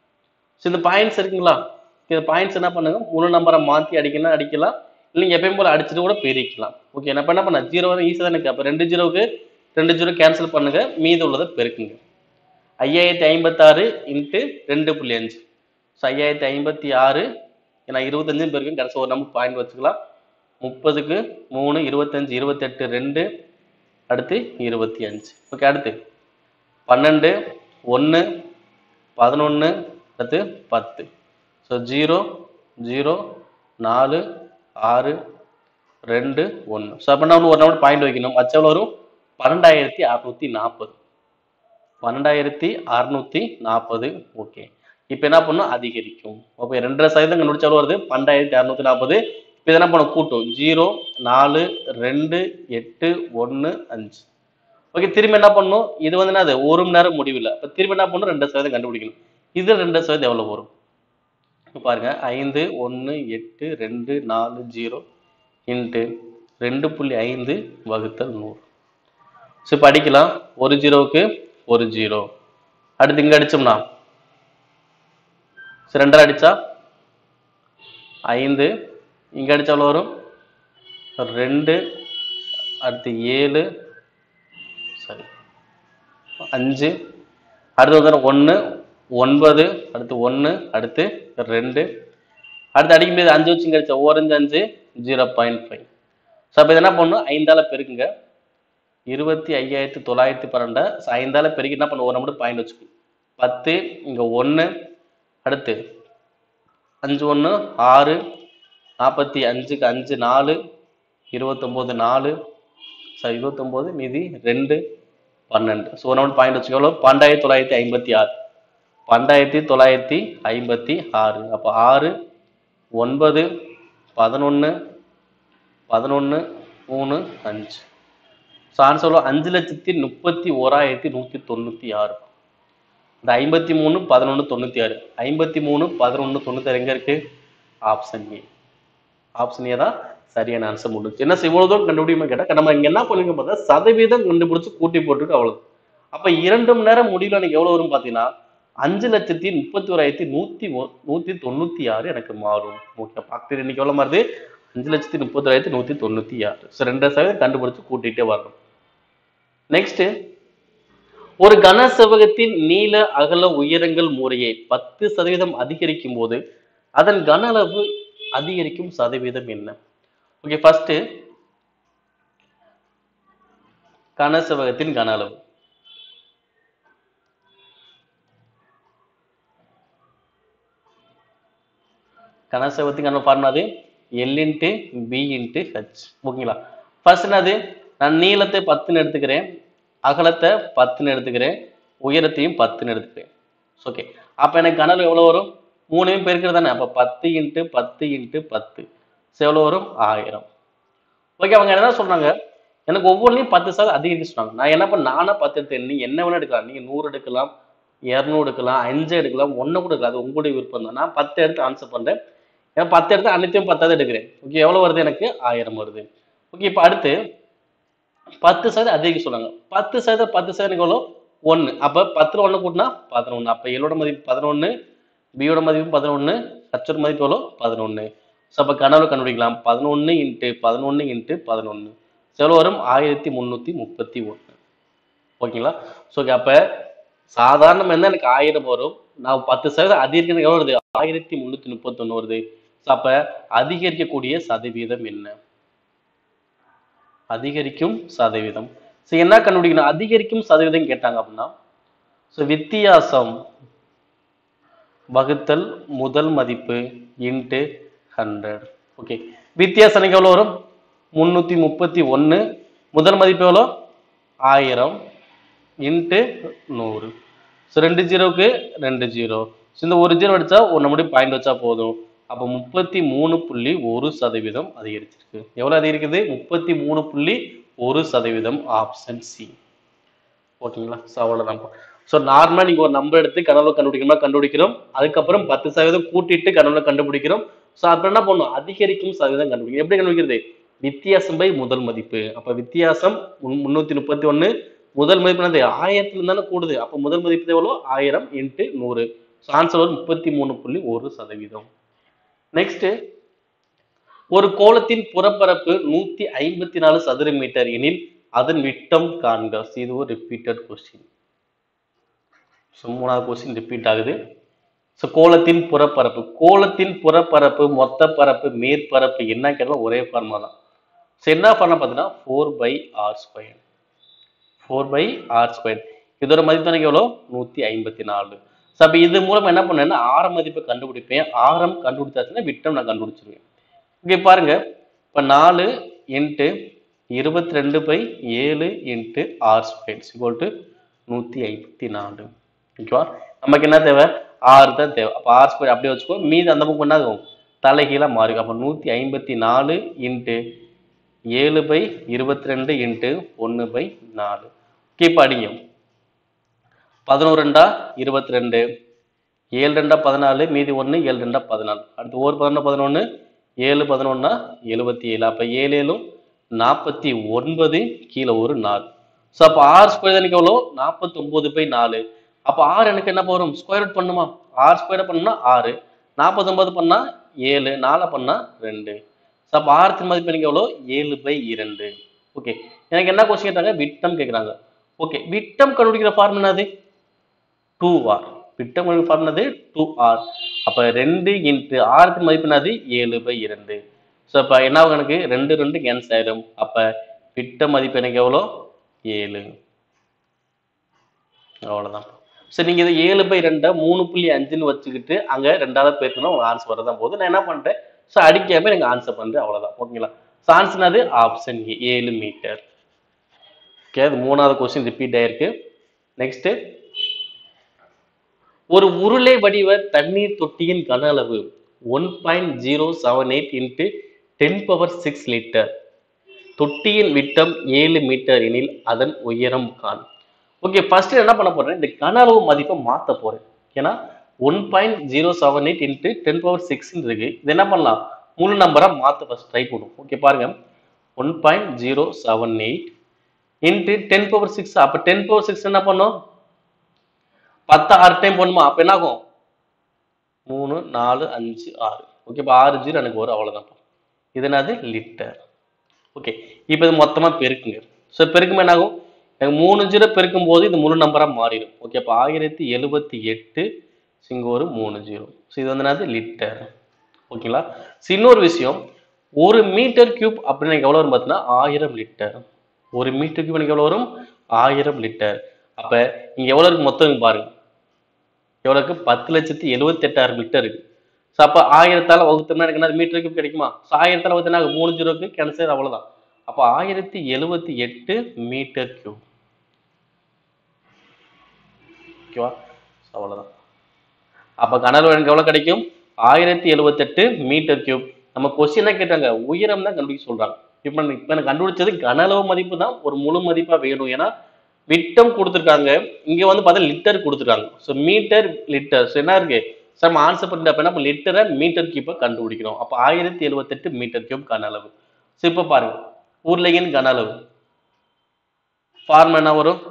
ஸோ இந்த பாயிண்ட்ஸ் இருக்குங்களா இந்த பாயிண்ட்ஸ் என்ன பண்ணுங்க முழு நம்பரை மாற்றி அடிக்கணும் அடிக்கலாம் இல்லைங்க எப்பயும் போல அடிச்சுட்டு கூட பெருக்கலாம் ஓகே நான் இப்ப என்ன பண்ண ஜீரோ வந்து ஈஸியாக தானே அப்போ ரெண்டு ஜீரோவுக்கு ரெண்டு ஜீரோ கேன்சல் பண்ணுங்க மீதி உள்ளதை பெருக்குங்க ஐயாயிரத்தி ஐம்பத்தாறு இன்ட்டு ரெண்டு புள்ளி அஞ்சு ஸோ ஐயாயிரத்தி ஐம்பத்தி ஆறு ஏன்னா இருபத்தஞ்சு பேருக்கு கடைசி ஒரு நம்பர் பாயிண்ட் வச்சுக்கலாம் முப்பதுக்கு மூணு இருபத்தஞ்சு இருபத்தெட்டு ரெண்டு அடுத்து இருபத்தி அஞ்சு ஓகே அடுத்து பன்னெண்டு ஒன்று பதினொன்று அடுத்து பத்து ஸோ ஜீரோ ஜீரோ நாலு ஆறு ரெண்டு ஒன்று ஸோ அப்போ நம்ம ஒரு நம்பர் பாயிண்ட் வைக்கணும் வச்ச எவ்வளோ வரும் பன்னெண்டாயிரத்தி அறுநூத்தி நாற்பது பன்னெண்டாயிரத்தி அறுநூத்தி நாற்பது ஓகே இப்போ என்ன பண்ணும் அதிகரிக்கும் ஓகே ரெண்டரை சதவீதம் கண்டுபிடிச்ச எவ்வளோ வருது பன்னெண்டாயிரத்தி அறுநூத்தி நாற்பது இப்போ என்ன பண்ணும் கூட்டும் ஜீரோ நாலு ரெண்டு எட்டு ஒன்று அஞ்சு ஓகே திரும்ப என்ன பண்ணும் இது வந்து என்னது ஒரு மணி நேரம் முடிவில் இப்போ திரும்ப என்ன பண்ணும் ரெண்டு சதவீதம் கண்டுபிடிக்கணும் இது ரெண்டு சதவீதம் எவ்வளோ வரும் இப்ப பாருங்க ஐந்து ஒன்று எட்டு ரெண்டு நாலு ஜீரோ இன்ட்டு ரெண்டு புள்ளி ஐந்து வகுத்தல் நூறு ஸோ இப்போ அடிக்கலாம் ஒரு ஜீரோவுக்கு ஒரு ஜீரோ அடுத்து இங்கே அடிச்சோம்னா சரி ரெண்டரை அடிச்சா ஐந்து இங்கே அடிச்சா எவ்வளோ வரும் ரெண்டு அடுத்து ஏழு சரி அஞ்சு அடுத்து வந்து ஒன்று ஒன்பது அடுத்து ஒன்று அடுத்து ரெண்டு அடுத்து அடிக்க முடியாது அஞ்சு வச்சு கிடைச்சா ஓரஞ்சு அஞ்சு ஜீரோ பாயிண்ட் ஃபைவ் ஸோ அப்போ இது என்ன பண்ணணும் ஐந்தால பெருக்குங்க இருபத்தி ஐயாயிரத்தி தொள்ளாயிரத்தி பன்னெண்டு ஸோ ஐந்தால பெருக்கி என்ன பண்ணணும் ஒரு நம்பர் பாயிண்ட் வச்சுக்கணும் பத்து இங்கே ஒன்று அடுத்து அஞ்சு ஒன்று ஆறு நாற்பத்தி அஞ்சுக்கு அஞ்சு நாலு இருபத்தொம்போது நாலு சாரி இருபத்தொம்போது மீதி ரெண்டு பன்னெண்டு ஸோ ஒரு நம்பர் பாயிண்ட் வச்சுக்கோ எவ்வளோ பன்னெண்டாயிரத்தி தொள்ளாயிரத்தி ஐம்பத்தி ஆறு பன்னெண்டாயிரத்தி தொள்ளாயிரத்தி ஐம்பத்தி ஆறு அப்போ ஆறு ஒன்பது பதினொன்று பதினொன்று மூணு அஞ்சு ஸோ ஆன்சர் அஞ்சு லட்சத்தி முப்பத்தி ஓராயிரத்தி நூற்றி தொண்ணூற்றி ஆறு இந்த ஐம்பத்தி மூணு பதினொன்று தொண்ணூற்றி ஆறு ஐம்பத்தி மூணு பதினொன்று தொண்ணூற்றி ஆறு எங்கே இருக்கு ஆப்ஷன் ஏ ஆப்ஷன் ஏ தான் சரியான ஆன்சர் முடிஞ்சு என்ன இவ்வளோ தூரம் கண்டுபிடிக்குமா கேட்டால் நம்ம இங்கே என்ன பண்ணுங்க பார்த்தா சதவீதம் கண்டுபிடிச்சு கூட்டி போட்டுட்டு அவ்வளோ அப்போ இரண்டு மணி நேரம் முடியல எனக்கு எவ்வளோ வரும் பார்த்தீங்கன்னா அஞ்சு லட்சத்தி முப்பத்தி ஓராயிரத்தி நூற்றி ஒ- நூற்றி தொண்ணூற்றி ஆறு எனக்கு மாறும் ஓகே பார்க்குறது இன்னைக்கு எவ்வளோ மாறுது அஞ்சு லட்சத்தி முப்பத்தோராயிரத்தி நூற்றி தொண்ணூற்றி ஆறு ஸோ ரெண்டு சதவீதம் கண்டுபிடிச்சு கூட்டிகிட்டே வரணும் நெக்ஸ்ட் ஒரு கன செவ்வகத்தின் நீள அகல உயரங்கள் முறையே பத்து சதவீதம் அதிகரிக்கும் போது அதன் கன அளவு அதிகரிக்கும் சதவீதம் என்ன ஓகே ஃபர்ஸ்ட் கன செவ்வகத்தின் கன அளவு கன செவ்வகத்தின் கன ஃபார்முலா அது L into B into H ஓகேங்களா ஃபர்ஸ்ட் என்னது நான் நீளத்தை பத்துன்னு எடுத்துக்கிறேன் அகலத்தை பத்துன்னு எடுத்துக்கிறேன் உயரத்தையும் பத்துன்னு எடுத்துக்கிறேன் ஓகே அப்போ எனக்கு கனவு எவ்வளோ வரும் மூணையும் பெருக்கிறது தானே அப்போ பத்து இன்ட்டு பத்து இன்ட்டு பத்து ஸோ எவ்வளோ வரும் ஆயிரம் ஓகே அவங்க என்ன சொல்றாங்க எனக்கு ஒவ்வொன்றையும் பத்து சதவீதம் அதிகரிக்க சொன்னாங்க நான் என்ன பண்ண நானா பத்து எடுத்தேன் நீ என்ன வேணா எடுக்கலாம் நீங்க நூறு எடுக்கலாம் இரநூறு எடுக்கலாம் அஞ்சு எடுக்கலாம் ஒன்று கூட எடுக்கலாம் அது உங்களுடைய விருப்பம் தான் நான் பத்து எடுத்து ஆன்சர் பண்றேன் ஏன்னா பத்து எடுத்து அனைத்தையும் பத்தாவது எடுக்கிறேன் ஓகே எவ்வளோ வருது எனக்கு ஆயிரம் வருது ஓகே இப்போ அடுத்து பத்து சதவீதம் அதிகம் சொன்னாங்க பத்து சதவீதம் பத்து சதவீதம் எவ்வளோ ஒன்று அப்போ பத்தில் ஒன்று கூட்டினா பதினொன்று அப்போ எல்லோட மதிப்பு பதினொன்று பியோட மதிப்பு பதினொன்று ஹச்சோட மதிப்பு எவ்வளோ பதினொன்று ஸோ அப்போ கனவுல கண்டுபிடிக்கலாம் பதினொன்று இன்ட்டு பதினொன்று இன்ட்டு பதினொன்று எவ்வளோ வரும் ஆயிரத்தி முந்நூற்றி முப்பத்தி ஒன்று ஓகேங்களா ஸோ அப்போ சாதாரணமாக இருந்தால் எனக்கு ஆயிரம் வரும் நான் பத்து சதவீதம் அதிகரிக்கிறது எவ்வளோ வருது ஆயிரத்தி முந்நூற்றி முப்பத்தொன்று வருது ஸோ அப்போ அதிகரிக்கக்கூடிய சதவீதம் என்ன அதிகரிக்கும் சதவீதம் ஸோ என்ன கண்டுபிடிக்கணும் அதிகரிக்கும் சதவீதம் கேட்டாங்க அப்படின்னா ஸோ வித்தியாசம் வகுத்தல் முதல் மதிப்பு இன்ட்டு ஹண்ட்ரட் ஓகே வித்தியாசம் எனக்கு எவ்வளோ வரும் முந்நூற்றி முப்பத்தி ஒன்று முதல் மதிப்பு எவ்வளோ ஆயிரம் இன்ட்டு நூறு ஸோ ரெண்டு ஜீரோவுக்கு ரெண்டு ஜீரோ ஸோ இந்த ஒரு ஜீரோ அடிச்சா ஒரு நம்முடைய பாயிண்ட் வச்சா போதும் அப்போ முப்பத்தி மூணு புள்ளி ஒரு சதவீதம் அதிகரிச்சிருக்கு எவ்வளோ அதிகரிக்குது முப்பத்தி மூணு புள்ளி ஒரு சதவீதம் ஆப்ஷன் சி ஓகேங்களா ஸோ அவ்வளோதான் ஸோ நார்மலாக நீங்கள் ஒரு நம்பர் எடுத்து கனவுல கண்டுபிடிக்கணுமா கண்டுபிடிக்கிறோம் அதுக்கப்புறம் பத்து சதவீதம் கூட்டிட்டு கனவுல கண்டுபிடிக்கிறோம் ஸோ அப்புறம் என்ன பண்ணணும் அதிகரிக்கும் சதவீதம் கண்டுபிடிக்கும் எப்படி கண்டுபிடிக்கிறது வித்தியாசம் பை முதல் மதிப்பு அப்போ வித்தியாசம் முன்- முன்னூத்தி முப்பத்தி ஒன்று முதல் மதிப்பு என்னது ஆயிரத்துல தானே கூடுது அப்போ முதல் மதிப்பு எவ்வளோ ஆயிரம் இன்ட்டு நூறு ஸோ ஆன்சர் வரும் முப்பத்தி மூணு புள்ளி ஒரு சதவீதம் நெக்ஸ்ட் ஒரு கோளத்தின் புறப்பரப்பு நூத்தி ஐம்பத்தி நாலு சதுர மீட்டர் எனில் அதன் விட்டம் காண்க So, இது ஒரு ரிப்பீட்டட் கொஸ்டின் ஸோ மூணாவது கொஸ்டின் ரிப்பீட் ஆகுது ஸோ கோளத்தின் புறப்பரப்பு கோளத்தின் புறப்பரப்பு மொத்த பரப்பு மேற்பரப்பு என்ன கேட்டாலும் ஒரே ஃபார்முலா தான் ஸோ என்ன பண்ண பார்த்தீங்கன்னா four pi R square four pi R square இதோட மதிப்பு எனக்கு எவ்வளோ நூற்றி ஐம்பத்தி நாலு ஸோ அப்போ இது மூலம் என்ன பண்ணேன்னா ஆரம் மதிப்பை கண்டுபிடிப்பேன் ஆரம் கண்டுபிடிச்சாச்சுன்னா விட்டம் நான் கண்டுபிடிச்சிருவேன் இங்கே பாருங்க இப்போ நாலு இன்ட்டு இருபத்தி ரெண்டு பை ஏழு into R square equal to நூற்றி ஐம்பத்தி நாலு ஓகேவா நமக்கு என்ன தேவை ஆறு தான் தேவை அப்போ ஆர் ஸ்கொயர் அப்படியே வச்சுக்கோ மீதி அந்த பக்கம் என்ன ஆகும் தலைகீழாக மாறும் அப்போ நூற்றி ஐம்பத்தி நாலு இன்ட்டு ஏழு பை இருபத்தி ரெண்டு இன்ட்டு ஒன்று பை நாலு கீப் அடியும் பதினோரு ரெண்டா இருபத்தி ரெண்டு ஏழு ரெண்டா பதினாலு மீதி ஒன்று ஏழு ரெண்டா பதினாலு அடுத்து ஒரு பதினொன்று பதினொன்று ஏழு பதினொன்னா எழுபத்தி ஏழு அப்போ ஏழு ஏழும் நாற்பத்தி ஒன்பது கீழே ஒரு நாலு ஸோ அப்போ ஆர் ஸ்கொயர் எனக்கு எவ்வளோ நாற்பத்தொம்போது பை நாலு அப்போ ஆறு எனக்கு என்ன வரும் ஸ்கொயர் ரூட் பண்ணுமா ஆர் ஸ்கொயர் பண்ணா ஆறு நாற்பத்தொம்பது பண்ணா ஏழு நாலை பண்ணா ரெண்டு ஸோ அப்போ ஆரத்தின் மதிப்பு எனக்கு எவ்வளோ ஏழு பை இரண்டு ஓகே எனக்கு என்ன கொஸ்டின் கேட்டாங்க விட்டம் கேட்குறாங்க ஓகே விட்டம் கண்டுபிடிக்கிற ஃபார்ம் என்னது டூ ஆர் விட்டம் கண்டுபிடிக்கிற ஃபார்ம் என்னது டூ ஆர் அப்போ ரெண்டு இன்ட்டு ஆரத்தின் மதிப்பு என்னது ஏழு பை இரண்டு ஸோ அப்போ என்ன ஆகும் எனக்கு ரெண்டு ரெண்டு கேன்சல் ஆயிடும் அப்போ விட்ட மதிப்பு எனக்கு எவ்வளோ ஏழு அவ்வளோதான் சரி நீங்கள் இது ஏழு பை ரெண்டை மூணு புள்ளி அஞ்சுன்னு வச்சுக்கிட்டு அங்கே ரெண்டாவது பேருக்குன்னா உங்கள் ஆன்சர் வரதான் போது நான் என்ன பண்ணுறேன் ஸோ அடிக்காம எனக்கு ஆன்சர் பண்ணுறேன் அவ்வளோதான் ஓகேங்களா ஸோ ஆன்சர் அது ஆப்ஷன் ஏ ஏழு மீட்டர் ஓகே அது மூணாவது கொஸ்டின் ரிப்பீட் ஆயிருக்கு நெக்ஸ்ட்டு ஒரு உருளை வடிவ தண்ணீர் தொட்டியின் கன அளவு one point zero seven eight into ten power six litre தொட்டியின் விட்டம் ஏழு மீட்டர் எனில் அதன் உயரம் காண் ஓகே ஃபர்ஸ்ட் என்ன பண்ண போறேன் இந்த கன அளவு மதிப்பை மாத்த போறேன் ஏன்னா one point zero seven eight into ten power six இருக்கு இது என்ன பண்ணலாம் முழு நம்பரா மாத்த ஃபர்ஸ்ட் ட்ரை பண்ணும் ஓகே பாருங்க one point zero seven eight into ten power six அப்போ டென் பவர் சிக்ஸ் என்ன பண்ணும் பத்து ஆறு டைம் பண்ணுமா அப்போ என்ன ஆகும் மூணு நாலு அஞ்சு ஆறு ஓகே இப்போ ஆறு ஜீரோ எனக்கு வரும் அவ்வளோதான் இது என்னது லிட்டர் ஓகே இப்போ இது மொத்தமாக பெருக்குங்க ஸோ பெருக்கும் என்ன ஆகும் எனக்கு மூணு ஜீரோ பெருக்கும் போது இது முழு நம்பராக மாறிடும் ஓகே அப்போ ஆயிரத்தி எழுபத்தி எட்டு இங்க ஒரு மூணு ஜீரோ ஸோ இது வந்து என்னது லிட்டர் ஓகேங்களா ஸோ இன்னொரு விஷயம் ஒரு மீட்டர் கியூப் அப்படின்னு எனக்கு எவ்வளோ வரும் பார்த்தீங்கன்னா ஆயிரம் லிட்டர் ஒரு மீட்டர் கியூப் எனக்கு எவ்வளோ வரும் ஆயிரம் லிட்டர் அப்போ இங்கே எவ்வளோ இருக்கு மொத்தம் இங்க பாருங்க எவ்வளோ இருக்கு பத்து லட்சத்தி எழுபத்தெட்டாயிரம் லிட்டர் இருக்கு ஸோ அப்போ ஆயிரத்தால வகுத்தோம்னா எனக்கு என்ன மீட்டர் கியூப் கிடைக்குமா ஸோ ஆயிரத்தால வகுத்தோம்னா எனக்கு மூணு ஜீரோக்கு கேன்சர் அவ்வளோதான் அப்போ ஆயிரத்தி எழுபத்தி எட்டு மீட்டர் கியூப் ஓகேவா ஸோ அவ்வளோதான் அப்போ கனல் எனக்கு எவ்வளோ கிடைக்கும் ஆயிரத்தி எழுபத்தெட்டு மீட்டர் கியூப் நம்ம கொஸ்டின் என்ன கேட்டாங்க உயரம் தான் கண்டுபிடிக்க சொல்றாங்க இப்போ இப்போ எனக்கு கண்டுபிடிச்சது கனளவு மதிப்பு தான் ஒரு முழு மதிப்பா வேணும் ஏன்னா விட்டம் கொடுத்துருக்காங்க இங்க வந்து பார்த்தா லிட்டர் கொடுத்துருக்காங்க ஸோ மீட்டர் லிட்டர் ஸோ என்ன இருக்கு சார் நம்ம ஆன்சர் பண்ணிட்டு அப்ப நம்ம லிட்டரை மீட்டர் கியூப்பை கண்டுபிடிக்கிறோம் அப்போ ஆயிரத்தி எழுபத்தெட்டு மீட்டர் கியூப் கன அளவு ஸோ இப்போ பாருங்க உருளையின் கன அளவு ஃபார்ம் என்ன வரும்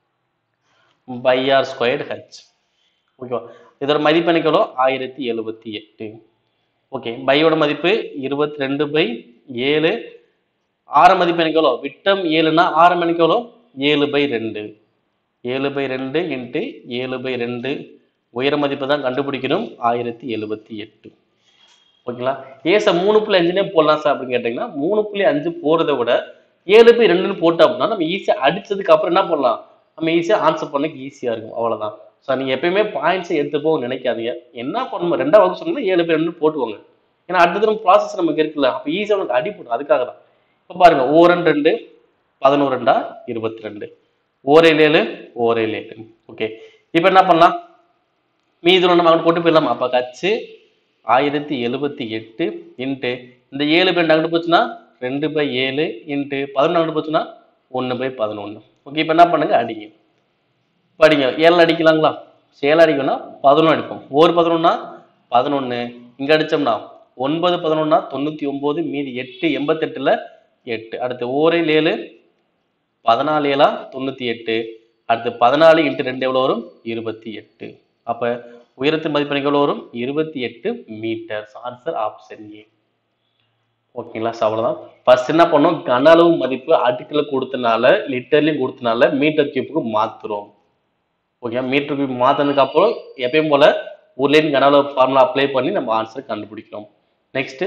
பை ஆர் ஸ்கொயர்டு ஹெச் ஓகேவா இதோட மதிப்பு எனக்கு எவ்வளோ ஆயிரத்தி எழுபத்தி எட்டு ஓகே பையோட மதிப்பு இருபத்தி ரெண்டு பை ஏழு ஆரம் மதிப்பு எனக்கு எவ்வளோ விட்டம் ஏழுனா ஆரம் எனக்கு எவ்வளோ ஏழு பை ரெண்டு ஏழு பை ரெண்டு இன்ட்டு ஏழு பை ரெண்டு உயர மதிப்பு தான் கண்டுபிடிக்கணும் ஆயிரத்தி எழுபத்தி எட்டு ஓகேங்களா ஏன் சார் மூணு புள்ளி அஞ்சுனே போடலாம் சார் அப்படின்னு கேட்டிங்கன்னா மூணு புள்ளி அஞ்சு போகிறத விட ஏழு பை ரெண்டுன்னு போட்டோம் அப்படின்னா நம்ம ஈஸியாக அடிச்சதுக்கு அப்புறம் என்ன பண்ணலாம் நம்ம ஈஸியாக ஆன்சர் பண்ணக்கு ஈஸியாக இருக்கும் அவ்வளவுதான் ஸோ நீங்கள் எப்பயுமே பாயிண்ட்ஸை எடுத்துப்போம் நினைக்காதீங்க என்ன பண்ணணும் ரெண்டாவது வகுப்பு சொன்னா ஏழு பை ரெண்டு போட்டுக்கோங்க ஏன்னா அடுத்தது நம்ம ப்ராசஸ் நமக்கு இருக்குல்ல அப்போ ஈஸியாக உனக்கு அடிப்படும் அதுக்காக தான் இப்போ பாருங்க ஓரன் ரெண்டு பதினோரு ரெண்டா இருபத்தி ரெண்டு ஓரேழு ஏழு ஓரேழு ஏழு ஓகே இப்போ என்ன பண்ணலாம் மீதி நம்ம அங்கே கொண்டு போயிடலாமா அப்போ கச்சு ஆயிரத்தி எழுபத்தி எட்டு இன்ட்டு இந்த ஏழு பை அங்கிட்டு போச்சுன்னா ரெண்டு பை ஏழு இன்ட்டு பதினொன்று அங்கிட்டு போச்சுன்னா ஒன்று பை பதினொன்று ஓகே இப்போ என்ன பண்ணுங்க அடிங்க படிங்க ஏழு அடிக்கலாங்களா ஏழு அடிக்கணும்னா பதினொன்று அடிப்போம் ஒரு பதினொன்னா பதினொன்று இங்கே அடிச்சோம்னா ஒன்பது பதினொன்னா தொண்ணூற்றி ஒம்பது மீதி எட்டு எண்பத்தெட்டில் எட்டு அடுத்து ஓரில் ஏழு பதினாலு ஏழா தொண்ணூற்றி எட்டு அடுத்து பதினாலு இன்ட்டு ரெண்டு எவ்வளோ வரும் இருபத்தி எட்டு அப்போ உயரத்து மதிப்பு எனக்கு எவ்வளோ வரும் இருபத்தி எட்டு மீட்டர் ஆன்சர் ஆப்ஷன் ஏ ஓகேங்களா ஸோ அவ்வளோதான் ஃபர்ஸ்ட் என்ன பண்ணோம் கன அளவு மதிப்பு அடுக்கில் கொடுத்தனால லிட்டர்லையும் கொடுத்தனால மீட்டர் கியூப்புக்கு மாற்றுறோம் ஓகே மீட்டர் கியூப் மாற்றினதுக்கு அப்புறம் எப்பயும் போல ஊர்லேயும் கன அளவு ஃபார்முலா அப்ளை பண்ணி நம்ம ஆன்சர் கண்டுபிடிக்கிறோம் நெக்ஸ்ட்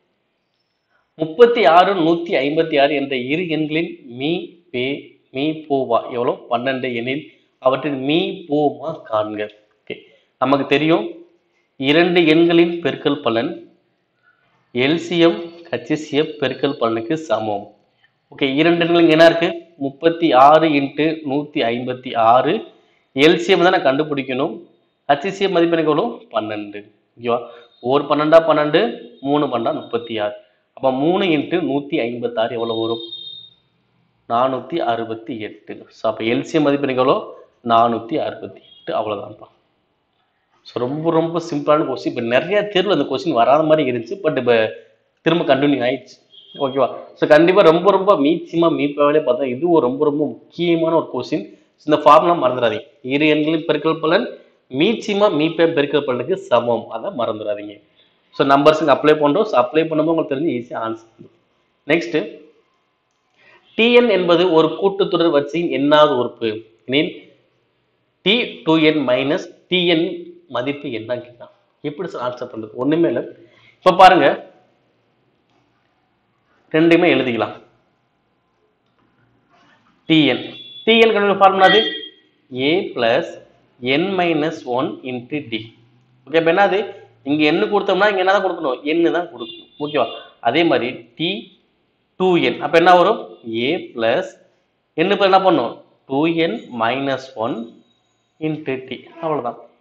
முப்பத்தி ஆறு நூற்றி ஐம்பத்தி ஆறு என்ற இரு எண்களின் மீ பே மீ போவா எவ்வளோ பன்னெண்டு எண்ணில் அவற்றின் மீ போமா காண்க ஓகே நமக்கு தெரியும் இரண்டு எண்களின் பெருக்கல் பலன் எல்சிஎம் ஹச்சிசிஎம் பெருக்கல் பலனுக்கு சமம் ஓகே இரண்டு எண்கள் இங்க என்ன இருக்கு முப்பத்தி ஆறு இன்ட்டு நூற்றி ஐம்பத்தி ஆறு எல்சிஎம் தான் நான் கண்டுபிடிக்கணும் ஹச்சிசிஎம் மதிப்பு எனக்கு எவ்வளோ பன்னெண்டு ஓகேவா ஒரு பன்னெண்டா பன்னெண்டு மூணு பன்னெண்டா முப்பத்தி ஆறு அப்போ மூணு இன்ட்டு நூற்றி ஐம்பத்தாறு எவ்வளோ வரும் நானூற்றி அறுபத்தி எட்டு ஸோ அப்போ எல்சிஎம் மதிப்பு எனக்கு எவ்வளோ நானூற்றி அறுபத்தி எட்டு அவ்வளோதான்ப்பா ஸோ ரொம்ப ரொம்ப சிம்பிளான கொஸ்டின் இப்போ நிறைய தேர்வில் அந்த கொஸ்டின் வராத மாதிரி இருந்துச்சு பட் இப்போ திரும்ப கண்டினியூ ஆயிடுச்சு ஓகேவா ஸோ கண்டிப்பாக ரொம்ப ரொம்ப மீச்சியமாக மீப்பாவே பார்த்தா இதுவும் ரொம்ப ரொம்ப முக்கியமான ஒரு கொஸ்டின் இந்த ஃபார்முலா மறந்துடாதீங்க இரு எண்களின் பெருக்கல் பலன் மீச்சியமா மீப்பே பெருக்கல் பலனுக்கு சமம் அதை மறந்துடாதீங்க ஸோ நம்பர்ஸுக்கு அப்ளை பண்ணுறோம் ஸோ அப்ளை பண்ணும்போது உங்களுக்கு தெரிஞ்சு ஈஸியாக ஆன்சர் நெக்ஸ்ட் டிஎன் என்பது ஒரு கூட்டுத்தொடர் வரிசையின் எண்ணாவது உறுப்பு எனில் T two N minus TN மதிப்பு என்னன்னு கேட்கலாம் எப்படி சார் ஆன்சர் பண்றது ஒண்ணுமே இல்லை இப்போ பாருங்க ரெண்டுமே எழுதிக்கலாம் டிஎன் டிஎன் கணக்கு ஃபார்முலா அது A plus N minus one into D okay இப்போ என்னது இங்க என்ன கொடுத்தோம்னா இங்க என்ன தான் கொடுக்கணும் எண்ணு தான் கொடுக்கணும் ஓகேவா அதே மாதிரி டி டூ என் அப்போ என்ன வரும் ஏ பிளஸ் என்ன இப்போ என்ன பண்ணும் two N minus one into D அவ்வளோதான்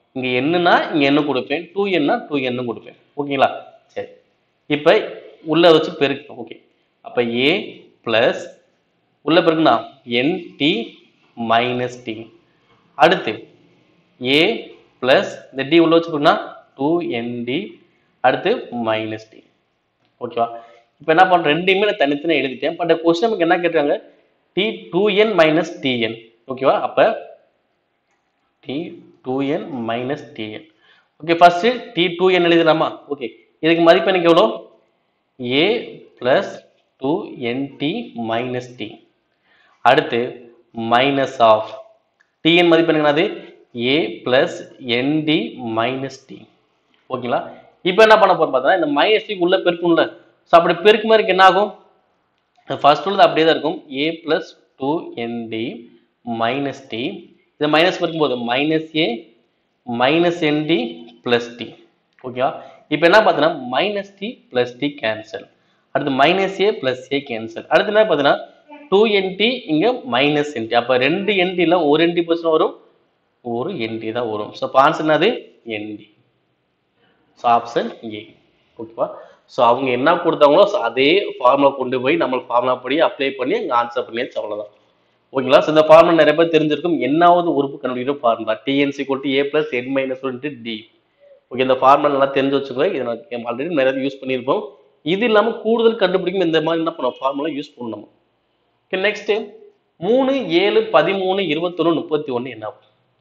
இங்க என்னன்னா இங்க என்ன கொடுப்பேன் டூ என்னா டூ என்ன கொடுப்பேன் ஓகேங்களா சரி இப்போ உள்ள வச்சு பெருக்கு ஓகே அப்ப ஏ பிளஸ் உள்ள பெருக்குனா என் டி மைனஸ் டி அடுத்து ஏ பிளஸ் இந்த டி உள்ள வச்சு பெருக்குனா டூ என் டி அடுத்து மைனஸ் டி ஓகேவா இப்போ என்ன பண்றேன் ரெண்டையுமே நான் தனித்தனியாக எழுதிட்டேன் பட் கொஸ்டின் நமக்கு என்ன கேட்டாங்க T two N minus TN ஓகேவா அப்போ T two N minus TN okay first T two N எழுதலாமா ஓகே இதுக்கு மதிப்பு எனக்கு எவ்வளோ A plus two ND minus D அடுத்து மைனஸ் ஆஃப் டிஎன் மதிப்பு எனக்கு என்னது A plus ND minus D ஓகேங்களா இப்போ என்ன பண்ண போறோம் பார்த்தா இந்த மைனஸ் டி உள்ள பெருக்கும்ல ஸோ அப்படி பெருக்கும் மாதிரி என்ன ஆகும் ஃபர்ஸ்ட் உள்ளது அப்படியே தான் இருக்கும் A plus two ND minus D இதை மைனஸ் பெருக்கும்போது minus A minus ND plus D ஓகேவா இப்போ என்ன பார்த்தீங்கன்னா minus D plus D cancel அடுத்து minus A plus A cancel அடுத்து என்ன பார்த்தீங்கன்னா டூ என்டி இங்கே மைனஸ் என்டி அப்போ ரெண்டு என்டியில் ஒரு என்டி பர்சன் வரும் ஒரு என்டி தான் வரும் ஸோ இப்போ ஆன்சர் என்னது என்டி ஸோ ஆப்ஷன் ஏ ஓகேவா ஸோ அவங்க என்ன கொடுத்தாங்களோ so அதே ஃபார்முலா கொண்டு போய் நம்ம ஃபார்முலா படி அப்ளை பண்ணி அங்கே ஆன்சர் பண்ணியாச்சு அவ்வளோதான் ஓகேங்களா ஸோ இந்த ஃபார்முலா நிறைய பேர் தெரிஞ்சிருக்கும் என்னாவது உறுப்பு கண்டுபிடிக்கிற ஃபார்முலா டிஎன்சி கொட்டு A plus N minus one into D okay இந்த ஃபார்முலா நல்லா தெரிஞ்சு வச்சுக்கோங்க இதை நான் ஆல்ரெடி நிறைய யூஸ் பண்ணியிருப்போம் இது இல்லாமல் கூடுதல் கண்டுபிடிக்கும் இந்த மாதிரி என்ன பண்ணுவோம் ஃபார்முலா யூஸ் பண்ணணும் ஓகே நெக்ஸ்ட் மூணு ஏழு பதிமூணு இருபத்தொன்று முப்பத்தி ஒன்று என்ன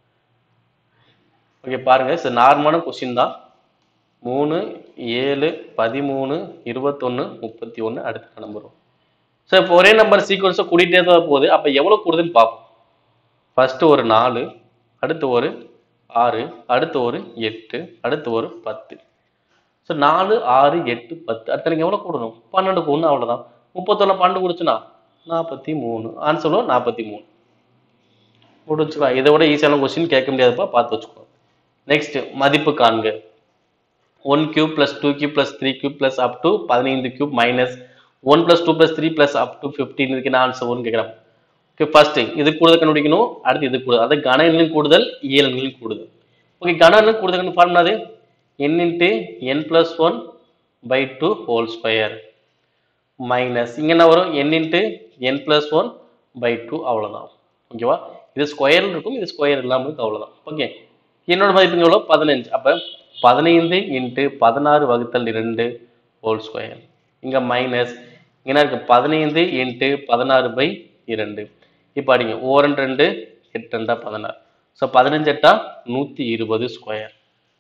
ஓகே பாருங்க இது நார்மலான கொஸ்டின் தான் மூணு ஏழு பதிமூணு இருபத்தொன்று முப்பத்தி ஒன்று அடுத்த நம்பர் வரும் ஸோ இப்போ ஒரே நம்பர் சீக்வன்ஸை கூட்டிகிட்டே தான் போகுது அப்போ எவ்வளோ கூடுதுன்னு பார்ப்போம் ஃபர்ஸ்ட் ஒரு நாலு அடுத்து ஒரு ஆறு அடுத்து ஒரு எட்டு அடுத்து ஒரு பத்து ஸோ நாலு ஆறு எட்டு பத்து அடுத்த எனக்கு எவ்வளோ கூடணும் பன்னெண்டுக்கு ஒன்று அவ்வளோதான் முப்பத்தொன்று பன்னெண்டு கொடுச்சுனா நாற்பத்தி மூணு ஆன்சரும் நாற்பத்தி மூணு முடிச்சுக்கலாம் இதை விட ஈஸியான கொஸ்டின் கேட்க முடியாதுப்பா பார்த்து வச்சுக்கோ நெக்ஸ்ட் மதிப்பு காண்க one cube plus two cube plus three cube plus up to பதினைந்து cube minus one plus two plus three plus up to fifteen இதுக்கு என்ன ஆன்சர் வரும்னு கேட்குறாங்க ஓகே ஃபர்ஸ்ட் இது கூடுதல் கண்டுபிடிக்கணும் அடுத்து இது கூடுதல் அதாவது கன எண்ணின் கூடுதல் இயல் எண்ணின் கூடுதல் ஓகே கன எண்ணின் கூடுதல் ஃபார்ம் அது N into N plus one by two whole square minus இங்க என்ன வரும் N into N plus one by two அவ்வளோதான் ஓகேவா இது ஸ்கொயர் இருக்கும் இது ஸ்கொயர் இல்லாமல் இருக்கு அவ்வளோதான் ஓகே என்னோட மதிப்பு எவ்வளோ பதினஞ்சு அப்போ பதினைந்து இன்ட்டு பதினாறு வகுத்தல் இரண்டு ஹோல் ஸ்கொயர் இங்கே மைனஸ் என்ன இருக்கு பதினைந்து இன்ட்டு பதினாறு பை இரண்டு இப்போ அடிங்க ஓரன் ரெண்டு எட்டு ரெண்டா பதினாறு ஸோ பதினஞ்சு எட்டா நூற்றி இருபது ஸ்கொயர்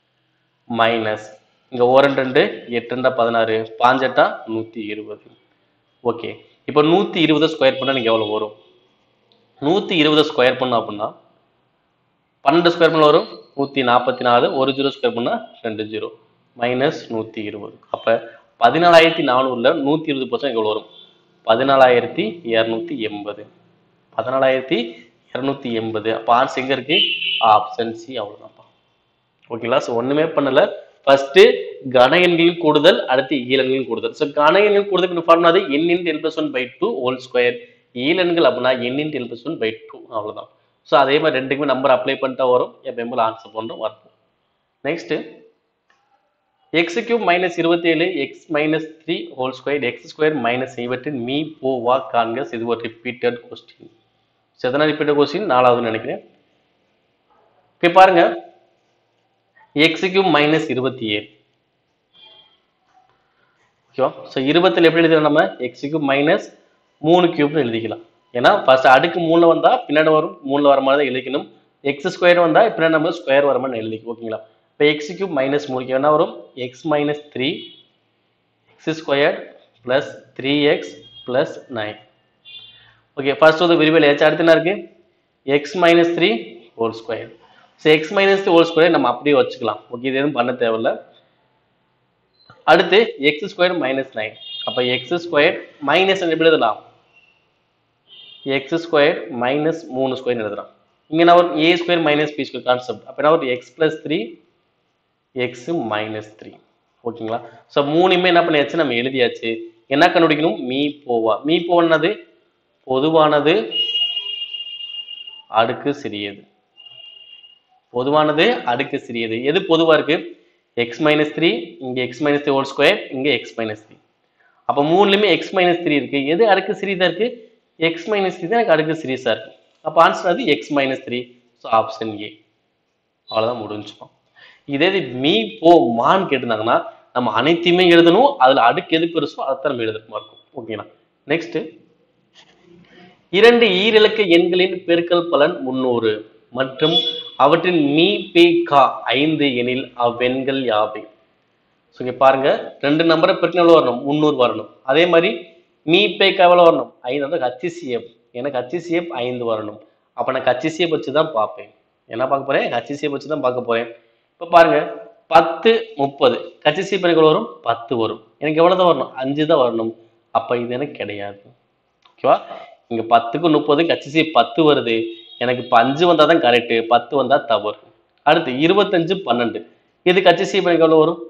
மைனஸ் இங்கே ஓரன் ரெண்டு எட்டு ரெண்டா பதினாறு பாஞ்செட்டா நூற்றி இருபது ஓகே இப்போ நூற்றி இருபது ஸ்கொயர் பண்ணால் நீங்கள் எவ்வளோ வரும் நூற்றி இருபது ஸ்கொயர் பண்ணோம் அப்படின்னா பன்னெண்டு ஸ்கொயர் பண்ண வரும் நூற்றி நாற்பத்தி நாலு ஒரு ஜீரோ ஸ்கொயர் பண்ணால் ரெண்டு ஜீரோ மைனஸ் நூற்றி இருபது அப்போ பதினாலாயிரத்தி நானூறில் நூற்றி இருபது பர்சன்ட் எவ்வளோ வரும் பதினாலாயிரத்தி இரநூத்தி எண்பது பதினாலாயிரத்தி இரநூத்தி எண்பது அப்போ ஆன்சர் எங்கே இருக்கு ஆப்ஷன் சி அவ்வளோதான்ப்பா ஓகேங்களா ஸோ ஒன்றுமே பண்ணல ஃபர்ஸ்ட் கன எண்களின் கூடுதல் அடுத்து ஈலன்களின் கூடுதல் ஸோ கன எண்களின் கூடுதல் ஃபார்முலா அது N into N plus one by two whole square ஈலன்கள் அப்படின்னா N into N plus one by two அவ்வளோதான் ஸோ அதே மாதிரி ரெண்டுக்குமே நம்பர் அப்ளை பண்ணிட்டா வரும் எப்பயும் ஆன்சர் பண்ணுறோம் வரப்போம் நெக்ஸ்ட் எக்ஸ் கியூப் மைனஸ் இருபத்தேழு X minus three whole square X square minus இவற்றின் மீ போ வா காண்க இது ஒரு ரிப்பீட்டட் கொஸ்டின் எத்தனை ரிப்பீட்டட் கொஸ்டின் நாலாவதுன்னு நினைக்கிறேன் இப்போ பாருங்க எக்ஸ் கியூப் மைனஸ் இருபத்தி ஏழு ஓகேவா ஸோ இருபத்தில் எப்படி எழுதலாம் நம்ம எக்ஸ் கியூப் மைனஸ் மூணு கியூப்னு எழுதிக்கலாம் ஏன்னா ஃபர்ஸ்ட் அடுக்கு மூணில் வந்தா பின்னாடி வரும் மூணில் வர மாதிரி தான் எழுதிக்கணும் எக்ஸ் ஸ்கொயர் வந்தா பின்னாடி நம்ம ஸ்கொயர் வர மாதிரி எழுதிக்கும் ஓகேங்களா இப்போ எக்ஸ் கியூப் மைனஸ் மூணு கியூப் என்ன வரும் X minus three X square plus three X plus nine okay first வந்து விரிவல் ஏச்சு அடுத்து என்ன இருக்கு X minus three whole square so X minus three whole square நம்ம அப்படியே வச்சுக்கலாம் ஓகே இது எதுவும் பண்ண தேவையில்ல அடுத்து எக்ஸ் ஸ்கொயர் மைனஸ் நைன் அப்போ எக்ஸ் ஸ்கொயர் மைனஸ் எப்படி எழுதலாம் எக்ஸ் ஸ்கொயர் மைனஸ் மூணு ஸ்கொயர் எழுதலாம் இங்கே நான் ஒரு A square minus B square concept அப்போ என்ன ஒரு X plus three X minus three ஓகேங்களா ஸோ மூணுமே என்ன பண்ணியாச்சு நம்ம எழுதியாச்சு என்ன கண்டுபிடிக்கணும் மீ போவா மீ போவானது பொதுவானது அடுக்கு சிறியது பொதுவானது அடுக்கு சிறியது எது பொதுவா இருக்கு எக்ஸ் மைனஸ் த்ரீ இங்க X minus three whole square இங்க எக்ஸ் மைனஸ் த்ரீ அப்போ மூணுலையுமே எக்ஸ் மைனஸ் த்ரீ இருக்கு எது அடுக்கு சிறியதா இருக்கு எக்ஸ் மைனஸ் த்ரீ தான் எனக்கு அடுக்கு சிறியஸா இருக்கு அப்போ ஆன்சர் அது X minus three so option A அவ்வளோதான் முடிஞ்சுப்போம் இதே இது மீ போ மான்னு கேட்டிருந்தாங்கன்னா நம்ம அனைத்தையுமே எழுதணும் அதுல அடுக்கு எது பெருசோ அதைத்தான் நம்ம எழுதுறமா இருக்கும் ஓகேங்களா நெக்ஸ்ட் இரண்டு ஈரிலக்க எண்களின் பெருக்கல் பலன் முன்னூறு மற்றும் அவற்றின் மீ பே கா ஐந்து எனில் அவ்வெண்கள் யாவை ஸோ இங்க பாருங்க ரெண்டு நம்பரை பெருக்கினா எவ்வளோ வரணும் முந்நூறு வரணும் அதே மாதிரி மீ பேக்கு எவ்வளோ வரணும் ஐந்து வந்து ஹச்சிசிஎஃப் எனக்கு ஹச்சிசிஎஃப் ஐந்து வரணும் அப்போ நான் ஹச்சிசிஎஃப் வச்சு தான் பார்ப்பேன் என்ன பார்க்க போறேன் ஹச்சிசிஎஃப் வச்சு தான் பார்க்க போறேன் இப்போ பாருங்க பத்து முப்பது ஹச்சிசிஎஃப் எனக்கு எவ்வளோ வரும் பத்து வரும் எனக்கு எவ்வளோ தான் வரணும் அஞ்சு தான் வரணும் அப்போ இது எனக்கு கிடையாது ஓகேவா இங்க பத்துக்கு முப்பதுக்கு ஹச்சிசி பத்து வருது எனக்கு இப்போ அஞ்சு வந்தால் தான் கரெக்டு பத்து வந்தால் தவறு அடுத்து இருபத்தஞ்சு பன்னெண்டு இதுக்கு ஹச்சிசி எனக்கு எவ்வளோ வரும்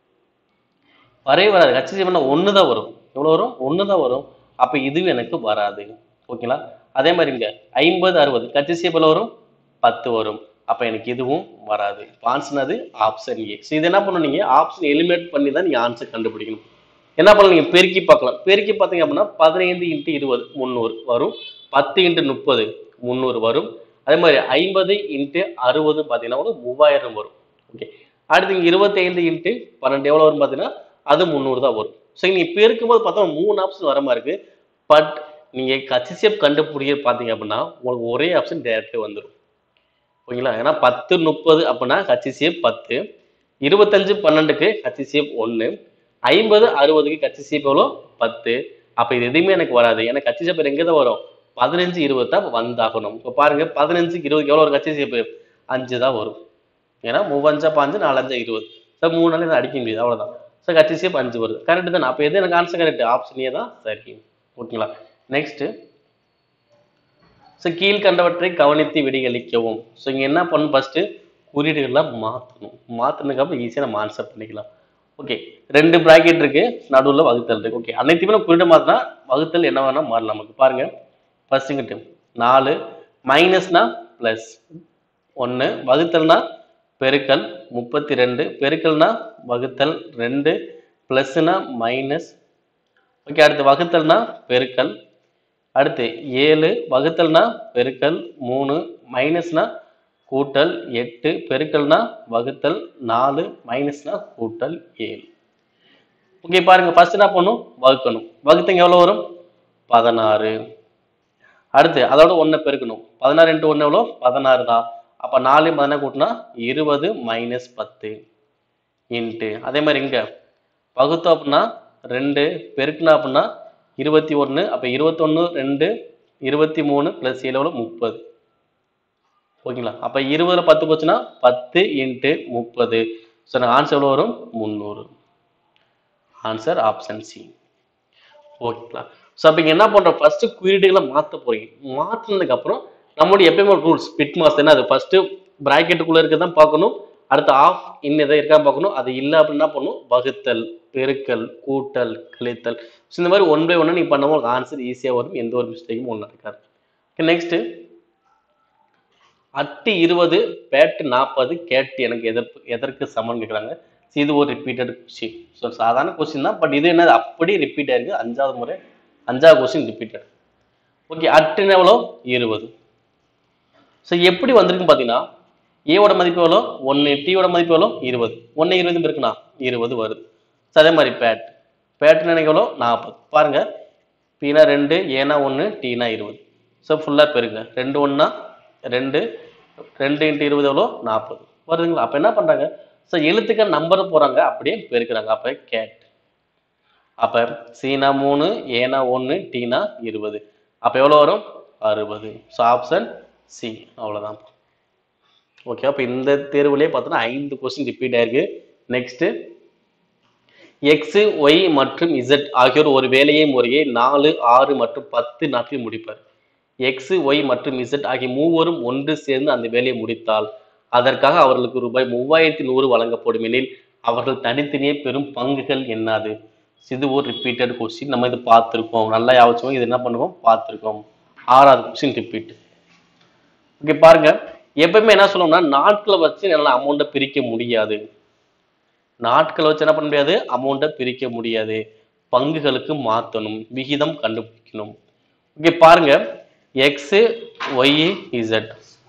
வரவே வராது ஹச்சிசி பண்ண ஒன்று தான் வரும் எவ்வளோ வரும் ஒன்று தான் வரும் அப்போ இதுவும் எனக்கு வராது ஓகேங்களா அதே மாதிரி இங்க ஐம்பது அறுபது ஹச்சிசி எவ்வளோ வரும் பத்து வரும் அப்போ எனக்கு இதுவும் வராது ஆன்சர் அது ஆப்ஷன் ஏ ஸோ இது என்ன பண்ணணும் நீங்கள் ஆப்ஷன் எலிமினேட் பண்ணி தான் நீங்கள் ஆன்சர் கண்டுபிடிக்கணும் என்ன பண்ணலாம் நீங்கள் பெருக்கி பார்க்கலாம் பெருக்கி பார்த்தீங்க அப்படின்னா பதினைந்து இன்ட்டு இருபது முந்நூறு வரும் பத்து இன்ட்டு முப்பது முந்நூறு வரும் அதே மாதிரி ஐம்பது இன்ட்டு அறுபது பார்த்தீங்கன்னா ஒரு மூவாயிரம் வரும் ஓகே அடுத்து இங்கே இருபத்தைந்து இன்ட்டு பன்னெண்டு எவ்வளோ வரும் பார்த்தீங்கன்னா அது முந்நூறு தான் வரும் ஸோ நீங்கள் பெருக்கும் போது பார்த்தா மூணு ஆப்ஷன் வர மாதிரி இருக்கு பட் நீங்கள் கச்சிசேப் கண்டுபிடிக்க பார்த்தீங்க அப்படின்னா உங்களுக்கு ஒரே ஆப்ஷன் டேரக்டாக வந்துடும் ஓகேங்களா ஏன்னா பத்து முப்பது அப்படின்னா ஹச்சிசிஎஃப் பத்து இருபத்தஞ்சு பன்னெண்டுக்கு ஹச்சிசிஎஃப் ஒன்று ஐம்பது அறுபதுக்கு ஹச்சிசிஎஃப் எவ்வளோ பத்து அப்போ இது எதுவுமே எனக்கு வராது எனக்கு ஹச்சிசிஎஃப் எங்கே தான் வரும் பதினஞ்சு இருபது தான் வந்தாகணும் இப்போ பாருங்க பதினஞ்சுக்கு இருபதுக்கு எவ்வளோ ஒரு ஹச்சிசிஎஃப் அஞ்சு தான் வரும் ஏன்னா மூவஞ்சா பாஞ்சு நாலஞ்சா இருபது சார் மூணு நாள் இதை அடிக்க முடியாது அவ்வளோதான் சார் ஹச்சிசிஎஃப் அஞ்சு வருது கரெக்ட் தானே அப்போ எது எனக்கு ஆன்சர் கரெக்ட் ஆப்ஷன் ஏ தான் சரி ஓகேங்களா நெக்ஸ்ட்டு ஸோ கீழ்கண்டவற்றை கவனித்து விடையளிக்கவும் ஸோ இங்கே என்ன பண்ணணும் ஃபஸ்ட்டு குறியீடுகளை மாற்றணும் மாற்றினதுக்கப்புறம் ஈஸியாக நம்ம ஆன்சர் பண்ணிக்கலாம் ஓகே ரெண்டு ப்ராக்கெட் இருக்கு நடுவில் வகுத்தல் இருக்கு ஓகே அனைத்துமே நம்ம குறியீடு மாற்றினா வகுத்தல் என்ன வேணால் மாறலாம் நமக்கு பாருங்க ஃபர்ஸ்ட்டுங்கிட்டு நாலு மைனஸ்னா ப்ளஸ் ஒன்று வகுத்தல்னா பெருக்கல் முப்பத்தி ரெண்டு பெருக்கல்னா வகுத்தல் ரெண்டு ப்ளஸ்னா மைனஸ் ஓகே அடுத்து வகுத்தல்னா பெருக்கல் அடுத்து ஏழு வகுத்தல்னா பெருக்கல் மூணு மைனஸ்னா கூட்டல் எட்டு பெருக்கல்னா வகுத்தல் நாலு மைனஸ்னா கூட்டல் ஏழு ஓகே பாருங்க ஃபர்ஸ்ட் என்ன பண்ணும் வகுக்கணும் வகுத்தங்க எவ்வளோ வரும் பதினாறு அடுத்து அதோட ஒன்றை பெருக்கணும் பதினாறு இன்ட்டு ஒன்று எவ்வளோ பதினாறு தான் அப்போ நாலு பதினாறு கூட்டினா இருபது மைனஸ் பத்து இன்ட்டு அதே மாதிரி இங்க வகுத்தோம் அப்படின்னா ரெண்டு பெருக்குனா அப்படின்னா இருபத்தி ஒன்று அப்போ இருபத்தொன்று ரெண்டு இருபத்தி மூணு ப்ளஸ் ஏழு எவ்வளோ முப்பது ஓகேங்களா அப்போ இருபதுல பத்து போச்சுன்னா பத்து இன்ட்டு முப்பது ஸோ எனக்கு ஆன்சர் எவ்வளோ வரும் முந்நூறு ஆன்சர் ஆப்ஷன் சி ஓகேங்களா ஸோ அப்போ இங்கே என்ன பண்ணுறோம் ஃபர்ஸ்ட் குறியீடுகளை மாற்ற போறீங்க மாற்றினதுக்கு அப்புறம் நம்மளுடைய எப்பயுமே ரூல்ஸ் பிட் மாஸ் என்ன அது ஃபர்ஸ்ட் ப்ராக்கெட்டுக்குள்ளே இருக்க தான் பார்க்கணும் அடுத்து ஆஃப் இன்னும் எதாவது இருக்கான்னு பார்க்கணும் அது இல்லை அப்படின்னா பண்ணணும் வகுத்தல் பெருக்கல் கூட்டல் கழித்தல் ஸோ இந்த மாதிரி ஒன் பை ஒன்று நீங்கள் பண்ணும்போது உங்களுக்கு ஆன்சர் ஈஸியாக வரும் எந்த ஒரு மிஸ்டேக்கும் ஒன்றும் இருக்காது நெக்ஸ்ட்டு அட்டு இருபது பேட்டு நாற்பது கேட்டு எனக்கு எதற்கு எதற்கு சமன் கேட்குறாங்க இது ஒரு ரிப்பீட்டட் கொஸ்டின் ஸோ சாதாரண கொஸ்டின் தான் பட் இது என்னது அப்படியே ரிப்பீட் ஆயிருக்கு அஞ்சாவது முறை அஞ்சாவது கொஸ்டின் ரிப்பீட்டட் ஓகே அட்டுன்னு எவ்வளோ இருபது ஸோ எப்படி வந்திருக்குன்னு பார்த்தீங்கன்னா ஏவோட மதிப்பு எவ்வளோ ஒன்று டீயோட மதிப்பு எவ்வளோ இருபது ஒன்று இருபது இருக்குண்ணா இருபது வருது ஸோ அதே மாதிரி பேட் பேட்டுன்னு எனக்கு எவ்வளோ நாற்பது பாருங்க பீனா ரெண்டு ஏனா ஒன்று டீனா இருபது ஸோ ஃபுல்லாக பெருங்க ரெண்டு ஒன்றா ரெண்டு ரெண்டு இன்ட்டு இருபது எவ்வளோ நாற்பது வருதுங்களா அப்போ என்ன பண்ணுறாங்க ஸோ எழுத்துக்கள் நம்பர் போகிறாங்க அப்படியே பெருக்குறாங்க அப்போ கேட் அப்போ சீனா மூணு ஏனா ஒன்று டீனா இருபது அப்போ எவ்வளோ வரும் அறுபது ஸோ ஆப்ஷன் சி அவ்வளோதான் ஓகே அப்போ இந்த தேர்வுலேயே பார்த்தோன்னா ஐந்து கொஸ்டின் ரிப்பீட் ஆயிருக்கு நெக்ஸ்ட்டு எக்ஸ் ஒய் மற்றும் இசட் ஆகியோர் ஒரு வேலையை முறையே நாலு ஆறு மற்றும் பத்து நாட்களில் முடிப்பார் எக்ஸ் ஒய் மற்றும் இசட் ஆகிய மூவரும் ஒன்று சேர்ந்து அந்த வேலையை முடித்தால் அதற்காக அவர்களுக்கு ரூபாய் மூவாயிரத்தி நூறு வழங்கப்படும் எனில் அவர்கள் தனித்தனியே பெறும் பங்குகள் என்னது இது ஒரு ரிப்பீட்டட் கொஸ்டின் நம்ம இது பார்த்துருக்கோம் நல்லா யாவச்சும் இது என்ன பண்ணுவோம் பார்த்துருக்கோம் ஆறாவது கொஸ்டின் ரிப்பீட் ஓகே பாருங்க எப்பவுமே என்ன சொல்லுவோம்னா நாட்களை வச்சு என்னால் அமௌண்ட்டை பிரிக்க முடியாது நாட்களை வச்சு என்ன பண்ண முடியாது அமௌண்ட்டை பிரிக்க முடியாது பங்குகளுக்கு மாற்றணும் விகிதம் கண்டுபிடிக்கணும் இங்கே பாருங்க எக்ஸு ஒய் இசட்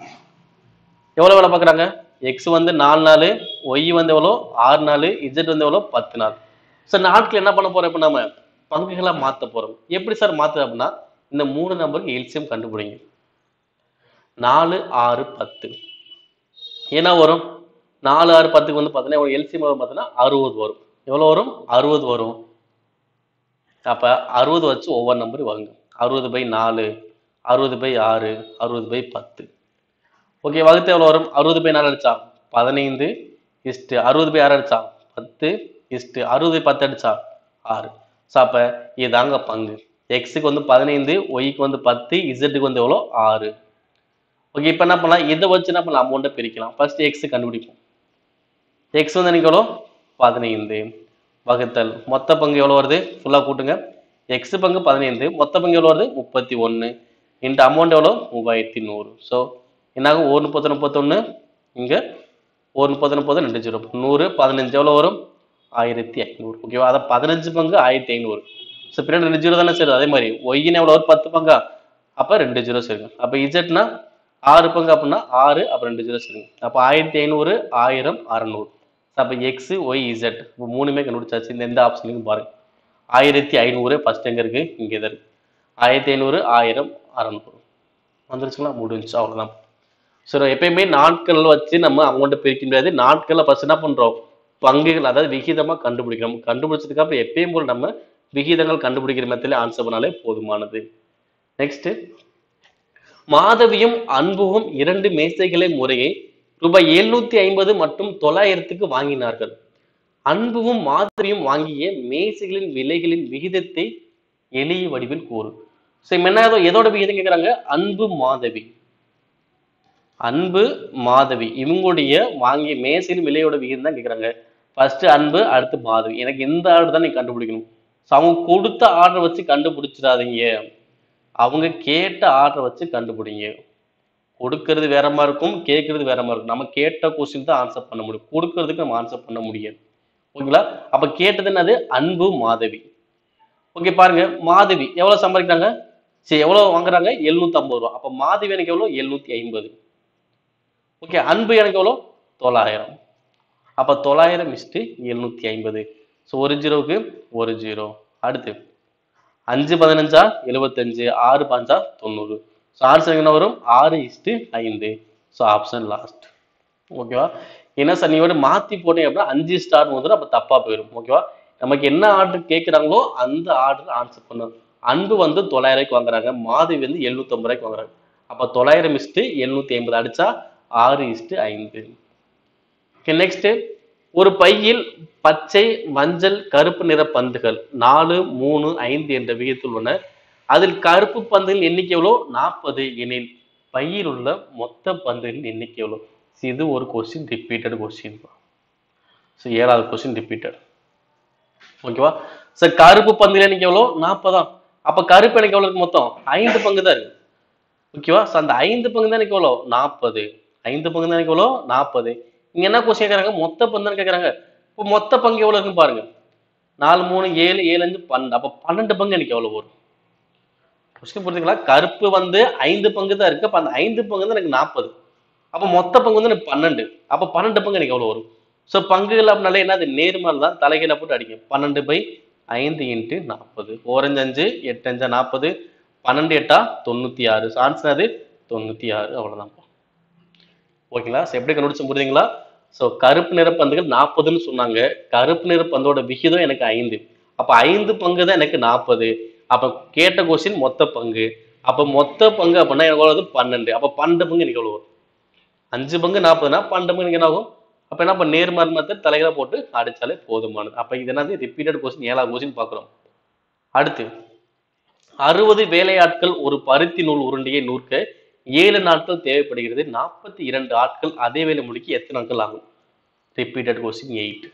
எவ்வளோ வேலை பார்க்குறாங்க எக்ஸ் வந்து நாலு நாள் ஒய் வந்து எவ்வளோ ஆறு நாள் இசட் வந்து எவ்வளோ பத்து நாள் சார் நாட்கள் என்ன பண்ண போறோம் இப்போ நம்ம பங்குகளாக மாற்ற போறோம் எப்படி சார் மாற்று அப்படின்னா இந்த மூணு நம்பருக்கு எல்சியம் கண்டுபிடிங்க நாலு ஆறு பத்து என்ன வரும் நாலு ஆறு பத்துக்கு வந்து பார்த்தீங்கன்னா எல்சியம் பார்த்தீங்கன்னா அறுபது வரும் எவ்வளோ வரும் அறுபது வரும் அப்போ அறுபது வச்சு ஒவ்வொரு நம்பரும் வாங்க அறுபது பை நாலு அறுபது பை ஆறு அறுபது பை பத்து ஓகே வகுத்து எவ்வளோ வரும் அறுபது பை நாலு அடிச்சா பதினைந்து இஸ்ட்டு அறுபது பை ஆறு அடிச்சா பத்து இஸ்ட்டு அறுபது பை பத்து அடிச்சா ஆறு ஸோ அப்போ இதாங்க பங்கு எக்ஸுக்கு வந்து பதினைந்து ஒய்க்கு வந்து பத்து இசட்டுக்கு வந்து எவ்வளோ ஆறு ஓகே இப்போ என்ன பண்ணலாம் இதை வச்சு என்ன பண்ணலாம் அமௌண்ட்டை பிரிக்கலாம் ஃபர்ஸ்ட் எக்ஸ் கண்டுபிடிப்போம் எக்ஸ் வந்து எனக்கு எவ்வளோ பதினைந்து வகுத்தல் மொத்த பங்கு எவ்வளோ வருது ஃபுல்லாக கூட்டுங்க எக்ஸ் பங்கு பதினைந்து மொத்த பங்கு எவ்வளோ வருது முப்பத்தி ஒன்று இந்த அமௌண்ட் எவ்வளோ மூவாயிரத்தி நூறு ஸோ என்னாகும் ஒரு முப்பத்தி முப்பத்தொன்று இங்கே ஒரு முப்பத்தி முப்பது ரெண்டு ஜீரோ நூறு பதினஞ்சு எவ்வளோ வரும் ஆயிரத்தி ஐநூறு ஓகேவா அதை பதினஞ்சு பங்கு ஆயிரத்தி ஐநூறு ஸோ பின்னாடி ரெண்டு ஜீரோ தானே சரி அதே மாதிரி ஒய்யின்னு எவ்வளோ வரும் பத்து பங்கா அப்போ ரெண்டு ஜீரோ சரிங்க அப்போ இஜெட்னா ஆறு பங்கு அப்படின்னா ஆறு அப்போ ரெண்டு ஜீரோ சரிங்க அப்போ ஆயிரத்தி ஐநூறு ஆயிரம் அறநூறு அப்போ எக்ஸ் ஒய் இசட் இப்போ மூணுமே கண்டுபிடிச்சாச்சு இந்த எந்த ஆப்ஷன்லையும் பாருங்க ஆயிரத்தி ஐநூறு ஃபர்ஸ்ட் எங்கே இருக்கு இங்கே தான் இருக்கு ஆயிரத்தி ஐநூறு ஆயிரம் அறநூறு வந்துருச்சுங்களா முடிஞ்சு அவ்வளோதான் சரி எப்பயுமே நாட்கள் வச்சு நம்ம அமௌண்ட்டை பிரிக்க முடியாது நாட்களில் ஃபர்ஸ்ட் என்ன பண்ணுறோம் பங்குகள் அதாவது விகிதமாக கண்டுபிடிக்கிறோம் கண்டுபிடிச்சதுக்கு அப்புறம் எப்பயும் போல நம்ம விகிதங்கள் கண்டுபிடிக்கிற மெத்தடில் ஆன்சர் பண்ணாலே போதுமானது நெக்ஸ்ட் மாதவியும் அன்புவும் இரண்டு மேசைகளை முறையே ரூபாய் எழுநூத்தி ஐம்பது மற்றும் தொள்ளாயிரத்துக்கு வாங்கினார்கள் அன்புவும் மாதவியும் வாங்கிய மேசைகளின் விலைகளின் விகிதத்தை எளிய வடிவில் கூறு சரி என்ன எதோட விகிதம் கேட்குறாங்க அன்பு மாதவி அன்பு மாதவி இவங்களுடைய வாங்கிய மேசையின் விலையோட விகிதம் தான் கேட்குறாங்க ஃபர்ஸ்ட் அன்பு அடுத்து மாதவி எனக்கு இந்த ஆர்டர் தான் நீ கண்டுபிடிக்கணும் ஸோ அவங்க கொடுத்த ஆர்டர் வச்சு கண்டுபிடிச்சிடாதீங்க அவங்க கேட்ட ஆர்டர் வச்சு கண்டுபிடிங்க கொடுக்கறது வேற மாதிரி இருக்கும் கேட்கறது வேற மாதிரி இருக்கும் நம்ம கேட்ட கொஸ்டின் தான் ஆன்சர் பண்ண முடியும் கொடுக்கறதுக்கு நம்ம ஆன்சர் பண்ண முடியாது ஓகேங்களா அப்ப கேட்டது என்னது அன்பு மாதவி ஓகே பாருங்க மாதவி எவ்வளவு சம்பாதிக்கிறாங்க சரி எவ்வளவு வாங்குறாங்க எழுநூத்தி ஐம்பது ரூபா அப்ப மாதவி எனக்கு எவ்வளவு எழுநூத்தி ஐம்பது ஓகே அன்பு எனக்கு எவ்வளோ தொள்ளாயிரம் அப்போ தொள்ளாயிரம் இஸ்ட்டு எழுநூத்தி ஐம்பது ஸோ ஒரு ஜீரோவுக்கு ஒரு ஜீரோ அடுத்து அஞ்சு பதினஞ்சா எழுபத்தஞ்சு ஆறு பாஞ்சா தொண்ணூறு ஸோ ஆன்சர் என்ன வரும் ஆறு இஸ்ட்டு ஐந்து ஸோ ஆப்ஷன் லாஸ்ட் ஓகேவா என்ன சார் நீ வந்து மாற்றி போட்டீங்க அப்படின்னா அஞ்சு ஸ்டார் வந்துடும் அப்போ தப்பாக போயிடும் ஓகேவா நமக்கு என்ன ஆர்டர் கேட்குறாங்களோ அந்த ஆர்டர் ஆன்சர் பண்ணணும் அன்பு வந்து தொள்ளாயிரூபாய்க்கு வாங்குறாங்க மாதவி வந்து எழுநூத்தம்பது ரூபாய்க்கு வாங்குறாங்க அப்போ தொள்ளாயிரம் இஸ்ட்டு எழுநூத்தி ஐம்பது அடிச்சா ஆறு இஸ்ட்டு ஐந்து ஓகே நெக்ஸ்ட் ஒரு பையில் பச்சை மஞ்சள் கருப்பு நிற பந்துகள் நாலு மூணு ஐந்து என்ற விகிதத்தில் உள்ளன அதில் கருப்பு பந்துகள் எண்ணிக்கை எவ்வளோ நாற்பது எனில் பையில் உள்ள மொத்த பந்துகளின் எண்ணிக்கை எவ்வளோ So, இது ஒரு கொஸ்டின் ரிப்பீட்டட் கொஸ்டின் ஸோ ஏழாவது கொஸ்டின் ரிப்பீட்டட் ஓகேவா சார் கருப்பு பந்துகள் எண்ணிக்கை எவ்வளோ நாற்பதாம் அப்போ கருப்பு எனக்கு எவ்வளோ இருக்கு மொத்தம் ஐந்து பங்கு தான் இருக்கு ஓகேவா ஸோ அந்த ஐந்து பங்கு தான் எனக்கு எவ்வளோ நாற்பது ஐந்து பங்கு தான் எனக்கு எவ்வளோ நாற்பது இங்க என்ன கொஸ்டின் கேட்குறாங்க மொத்த பங்கு தான் கேட்குறாங்க இப்போ மொத்த பங்கு எவ்வளோ இருக்குன்னு பாருங்க நாலு மூணு ஏழு ஏழு அஞ்சு பன்னெண்டு அப்போ பன்னெண்டு பங்கு எனக்கு எவ்வளோ வரும் கொஸ்டின் புரிஞ்சுங்களா கருப்பு வந்து ஐந்து பங்கு தான் இருக்கு அப்போ அந்த ஐந்து பங்கு தான் எனக்கு நாற்பது அப்போ மொத்த பங்கு வந்து எனக்கு பன்னெண்டு அப்போ பன்னெண்டு பங்கு எனக்கு எவ்வளோ வரும் ஸோ பங்குகள் அப்படின்னாலே என்ன அது நேர்மல் தான் தலைகீழ போட்டு அடிக்கும் பன்னெண்டு பை ஐந்து இன்ட்டு நாற்பது ஓரஞ்சு அஞ்சு எட்டு அஞ்சா நாற்பது பன்னெண்டு எட்டா தொண்ணூற்றி ஆறு ஆன்சர் அது தொண்ணூற்றி ஆறு அவ்வளோதான் ஓகேங்களா ஸோ எப்படி கண்டுபிடிச்சு புரியுதுங்களா ஸோ கருப்பு நிற பந்துகள் நாற்பதுன்னு சொன்னாங்க கருப்பு நிற பந்தோட விகிதம் எனக்கு ஐந்து அப்போ ஐந்து பங்கு தான் எனக்கு நாற்பது அப்போ கேட்ட கொஸ்டின் மொத்த பங்கு அப்போ மொத்த பங்கு அப்படின்னா எனக்கு எவ்வளவு பன்னெண்டு அப்போ பன்னெண்டு பங்கு எனக்கு எவ்வளோ வரும் அஞ்சு பங்கு நாற்பதுனா பன்னெண்டு பங்கு எனக்கு என்ன ஆகும் அப்போ என்ன பண்ண நேர்மர்மத்தை தலைகளை போட்டு அடிச்சாலே போதுமானது அப்போ இது என்னது ரிப்பீட்டட் கொஸ்டின் ஏழாவது கொஸ்டின் பார்க்குறோம் அடுத்து அறுபது வேலையாட்கள் ஒரு பருத்தி நூல் உருண்டையை நூற்க ஏழு நாட்கள் தேவைப்படுகிறது நாற்பத்தி இரண்டு ஆட்கள் அதே வேலை முடிக்க எத்தனை நாட்கள் ஆகும் ரிப்பீட்டட் கொஸ்டின் எயிட்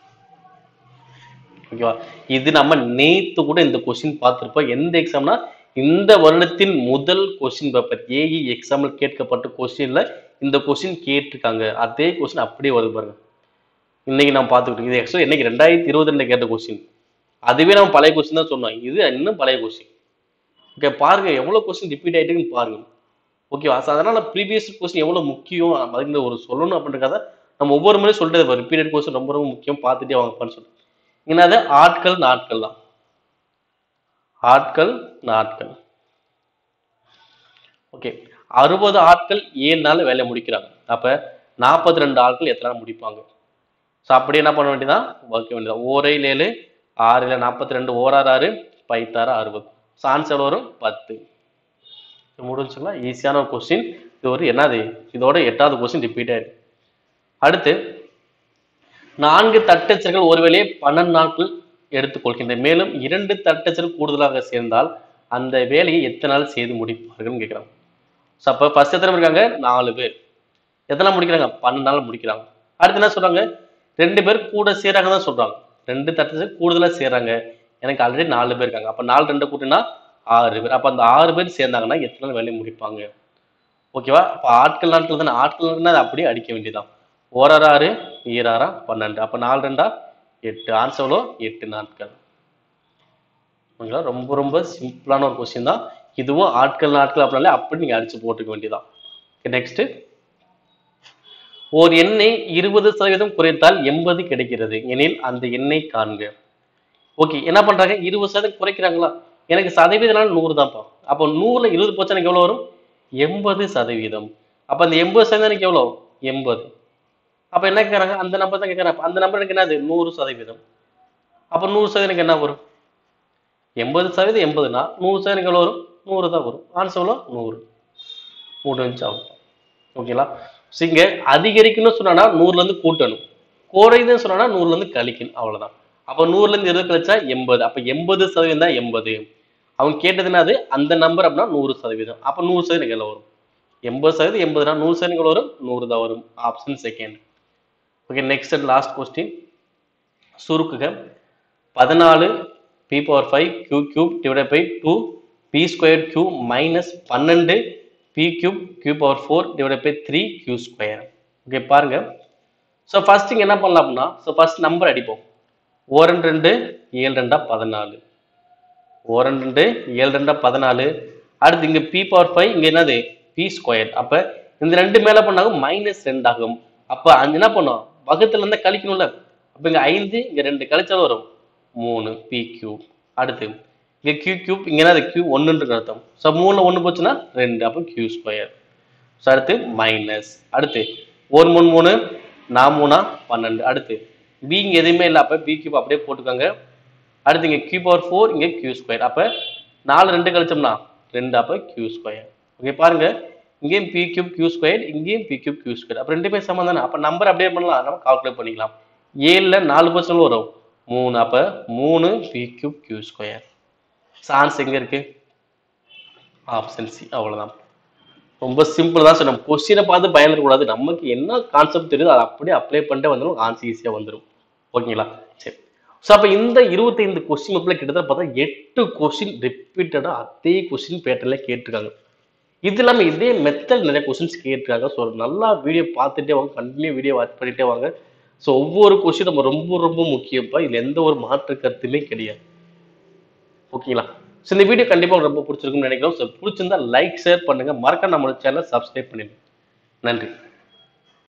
ஓகேவா இது நம்ம நேத்து கூட இந்த கொஸ்டின் பார்த்திருப்போம் எந்த எக்ஸாம்னா இந்த வருடத்தின் முதல் கொஸ்டின் பேப்பர் ஏஇ எக்ஸாம்பிள் கேட்கப்பட்ட கொஸ்டின்ல இந்த கொஸ்டின் கேட்டிருக்காங்க அதே கொஸ்டின் அப்படியே வருது பாருங்க இன்னைக்கு நான் பார்த்துக்கிட்டு இது ஆக்சுவலி இன்னைக்கு ரெண்டாயிரத்தி இருபது ரெண்டு கேட்ட கொஸ்டின் அதுவே நம்ம பழைய கொஸ்டின் தான் சொன்னோம் இது இன்னும் பழைய கொஸ்டின் ஓகே பாருங்க எவ்வளவு கொஸ்டின் ரிப்பீட் ஆயிட்டுன்னு பாருங்க ஓகேவா So, அதனால ப்ரீவியஸ் கொஸ்டின் எவ்வளவு முக்கியம் அதுக்கு ஒரு சொல்லணும் அப்படின்றத நம்ம ஒவ்வொரு முறையும் சொல்லிட்டு ரிப்பீட்டட் கொஸ்டின் ரொம்ப ரொம்ப முக்கியம் பார்த்துட்டே வாங்கப்பான்னு சொல்லிட்டு என்னது ஆட்கள் நாட்கள் தான் ஆட்கள் நாட்கள் ஓகே அறுபது ஆட்கள் ஏழு நாள் வேலையை முடிக்கிறாங்க அப்ப நாற்பத்தி ரெண்டு ஆட்கள் எத்தனை நாள் முடிப்பாங்க ஸோ அப்படி என்ன பண்ண வேண்டியதான் வகுக்க வேண்டியதான் ஓரையில் ஏழு ஆறில் நாற்பத்தி ரெண்டு ஓராறு ஆறு பைத்தாறு அறுபது ஸோ ஆன்சர் வரும் பத்து இது முடிஞ்சுங்களா ஈஸியான ஒரு கொஸ்டின் இது ஒரு என்னது இதோட எட்டாவது கொஸ்டின் ரிப்பீட் ஆயிருக்கு அடுத்து நான்கு தட்டச்சர்கள் ஒரு வேலையை பன்னெண்டு நாட்கள் எடுத்துக்கொள்கின்றன மேலும் இரண்டு தட்டச்சர்கள் கூடுதலாக சேர்ந்தால் அந்த வேலையை எத்தனை நாள் செய்து முடிப்பார்கள்னு கேட்குறாங்க ஸோ அப்போ ஃபர்ஸ்ட் எத்தனை பேர் இருக்காங்க நாலு பேர் எத்தனை நாள் முடிக்கிறாங்க பன்னெண்டு நாள் முடிக்கிறாங்க அடுத்து என்ன சொல்றாங்க ரெண்டு பேர் கூட சேராங்க தான் சொல்றாங்க ரெண்டு தட்டச்சர்கள் கூடுதலா சேராங்க எனக்கு ஆல்ரெடி நாலு பேர் இருக்காங்க அப்ப நாலு ரெண்டு கூட்டினா ஆறு பேர் அப்ப அந்த ஆறு பேர் சேர்ந்தாங்கன்னா எத்தனை நாள் வேலையை முடிப்பாங்க ஓகேவா அப்ப ஆட்கள் நாட்கள் தானே ஆட்கள் நாட்கள்னா அதை அப்படியே அடிக்க வேண்டியதான் ஓராறு ஆறு ஈராறா பன்னெண்டு அப்ப நாலு ரெண்டா எட்டு ஆன்சர் எவ்வளோ எட்டு நாட்கள் ஓகேங்களா ரொம்ப ரொம்ப சிம்பிளான ஒரு கொஸ்டின் தான் இதுவும் ஆட்கள் நாட்கள் அப்படின்னாலே அப்படி நீங்க அடிச்சு போட்டுக்க வேண்டியதான் நெக்ஸ்ட் ஓர் எண்ணை இருபது சதவீதம் குறைத்தால் எண்பது கிடைக்கிறது எனில் அந்த எண்ணை காண்க ஓகே என்ன பண்றாங்க இருபது சதவீதம் குறைக்கிறாங்களா எனக்கு சதவீதம் நூறு தான்ப்பா அப்போ நூறுல இருபது போச்சா எனக்கு எவ்வளவு வரும் எண்பது சதவீதம் அப்ப அந்த எண்பது சதவீதம் எனக்கு எவ்வளவு எண்பது அப்ப என்ன கேட்கறாங்க அந்த நம்பர் தான் கேட்கறாங்க அந்த நம்பர் எனக்கு என்னது நூறு சதவீதம் அப்ப நூறு சதவீதம் எனக்கு என்ன வரும் எண்பது சதவீதம் எண்பதுனா நூறு சதவீதம் எனக்கு எவ்வளவு வரும் நூறு தான் வரும் ஆன்சர் எவ்வளோ நூறு முடிஞ்சு ஆகும் ஓகேங்களா ஸோ இங்க அதிகரிக்கணும்னு சொன்னா நூறுல இருந்து கூட்டணும் குறையுதுன்னு சொன்னா நூறுல இருந்து கழிக்கணும் அவ்வளவுதான் அப்ப நூறுல இருந்து இருபது கழிச்சா எண்பது அப்ப எண்பது சதவீதம் தான் எண்பது அவங்க கேட்டது என்னது அந்த நம்பர் அப்படின்னா நூறு சதவீதம் அப்ப நூறு சதவீதம் எவ்வளவு வரும் எண்பது சதவீதம் எண்பதுனா நூறு சதவீதம் எவ்வளவு வரும் நூறு தான் வரும் option second okay next and last question சுருக்குக பதினாலு p power five q cube divide by two p square q minus பன்னெண்டு p cube q power four divide by three q square okay பாருங்க ஸோ ஃபர்ஸ்ட் இங்க என்ன பண்ணலாம் அப்படின்னா so first number அடிப்போம் ஓரன் ரெண்டு ஏழு ரெண்டா பதினாலு ஓரன் ரெண்டு ஏழு ரெண்டா பதினாலு அடுத்து இங்க பி பவர் ஃபைவ் இங்க என்னது பி ஸ்கொயர் அப்ப இந்த ரெண்டு மேல பண்ணாலும் மைனஸ் ரெண்டு ஆகும் அப்ப அஞ்சு என்ன பண்ணும் வகுத்துல இருந்தா கழிக்கணும்ல அப்ப இங்க ஐந்து இங்க ரெண்டு கழிச்சாலும் வரும் மூணு பி கியூப் அடுத்து இங்க கியூ கியூப் இங்க என்னது கியூ ஒன்றுன்ற அர்த்தம் ஸோ மூணுல ஒண்ணு போச்சுன்னா ரெண்டு அப்போ கியூ ஸ்கொயர் ஸோ அடுத்து மைனஸ் அடுத்து ஒரு மூணு மூணு நான் மூணா பன்னெண்டு அடுத்து பி இங்க எதுவுமே இல்லை அப்ப பி கியூப் அப்படியே போட்டுக்கோங்க அடுத்து இங்க கியூ பவர் ஃபோர் இங்க கியூ ஸ்கொயர் அப்ப நாலு ரெண்டு கழிச்சோம்னா ரெண்டு அப்ப கியூ ஸ்கொயர் ஓகே பாருங்க இங்கேயும் பி கியூப் கியூ ஸ்கொயர் இங்கேயும் பி கியூப் கியூ ஸ்கொயர் அப்ப ரெண்டுமே சமம் தானே அப்ப நம்பர் அப்படியே பண்ணலாம் நம்ம கால்குலேட் பண்ணிக்கலாம் ஏழுல நாலு பர்சன்ட் வரும் மூணு அப்ப மூணு p cube q square chance எங்க இருக்கு ஆப்ஷன் சி அவ்வளவுதான் ரொம்ப சிம்பிள் தான் சொன்னோம் கொஸ்டினை பார்த்து பயந்துடக்கூடாது நமக்கு என்ன கான்செப்ட் தெரியுதோ அதை அப்படியே அப்ளை பண்ணிட்டு வந்துடும் ஆன்சர் ஈஸியாக வந்துடும் ஓகேங்களா சரி ஸோ அப்போ இந்த இருபத்தைந்து கொஸ்டின் பேப்பரில் கிட்டத்தட்ட பார்த்தா எட்டு கொஸ்டின் ரிப்பீட்டடாக அதே கொஸ்டின் பேட்டர்ல கேட்டிருக்காங்க இது இல்லாமல் இதே மெத்தட் நிறைய கொஸ்டின்ஸ் கேட்டிருக்காங்க ஸோ நல்லா வீடியோ பார்த்துட்டே வாங்க கண்டினியூ வீடியோ வாட்ச் பண்ணிட்டே வாங்க ஸோ ஒவ்வொரு கொஸ்டின் நம்ம ரொம்ப ரொம்ப முக்கியப்பா இதில் எந்த ஒரு மாற்று கருத்துமே கிடையாது ஓகேங்களா ஸோ இந்த வீடியோ கண்டிப்பாக உங்களுக்கு ரொம்ப பிடிச்சிருக்கும்னு நினைக்கிறோம் ஸோ பிடிச்சிருந்தா லைக் ஷேர் பண்ணுங்க மறக்காம நம்மளோட சேனலை சப்ஸ்கிரைப் பண்ணிடுங்க நன்றி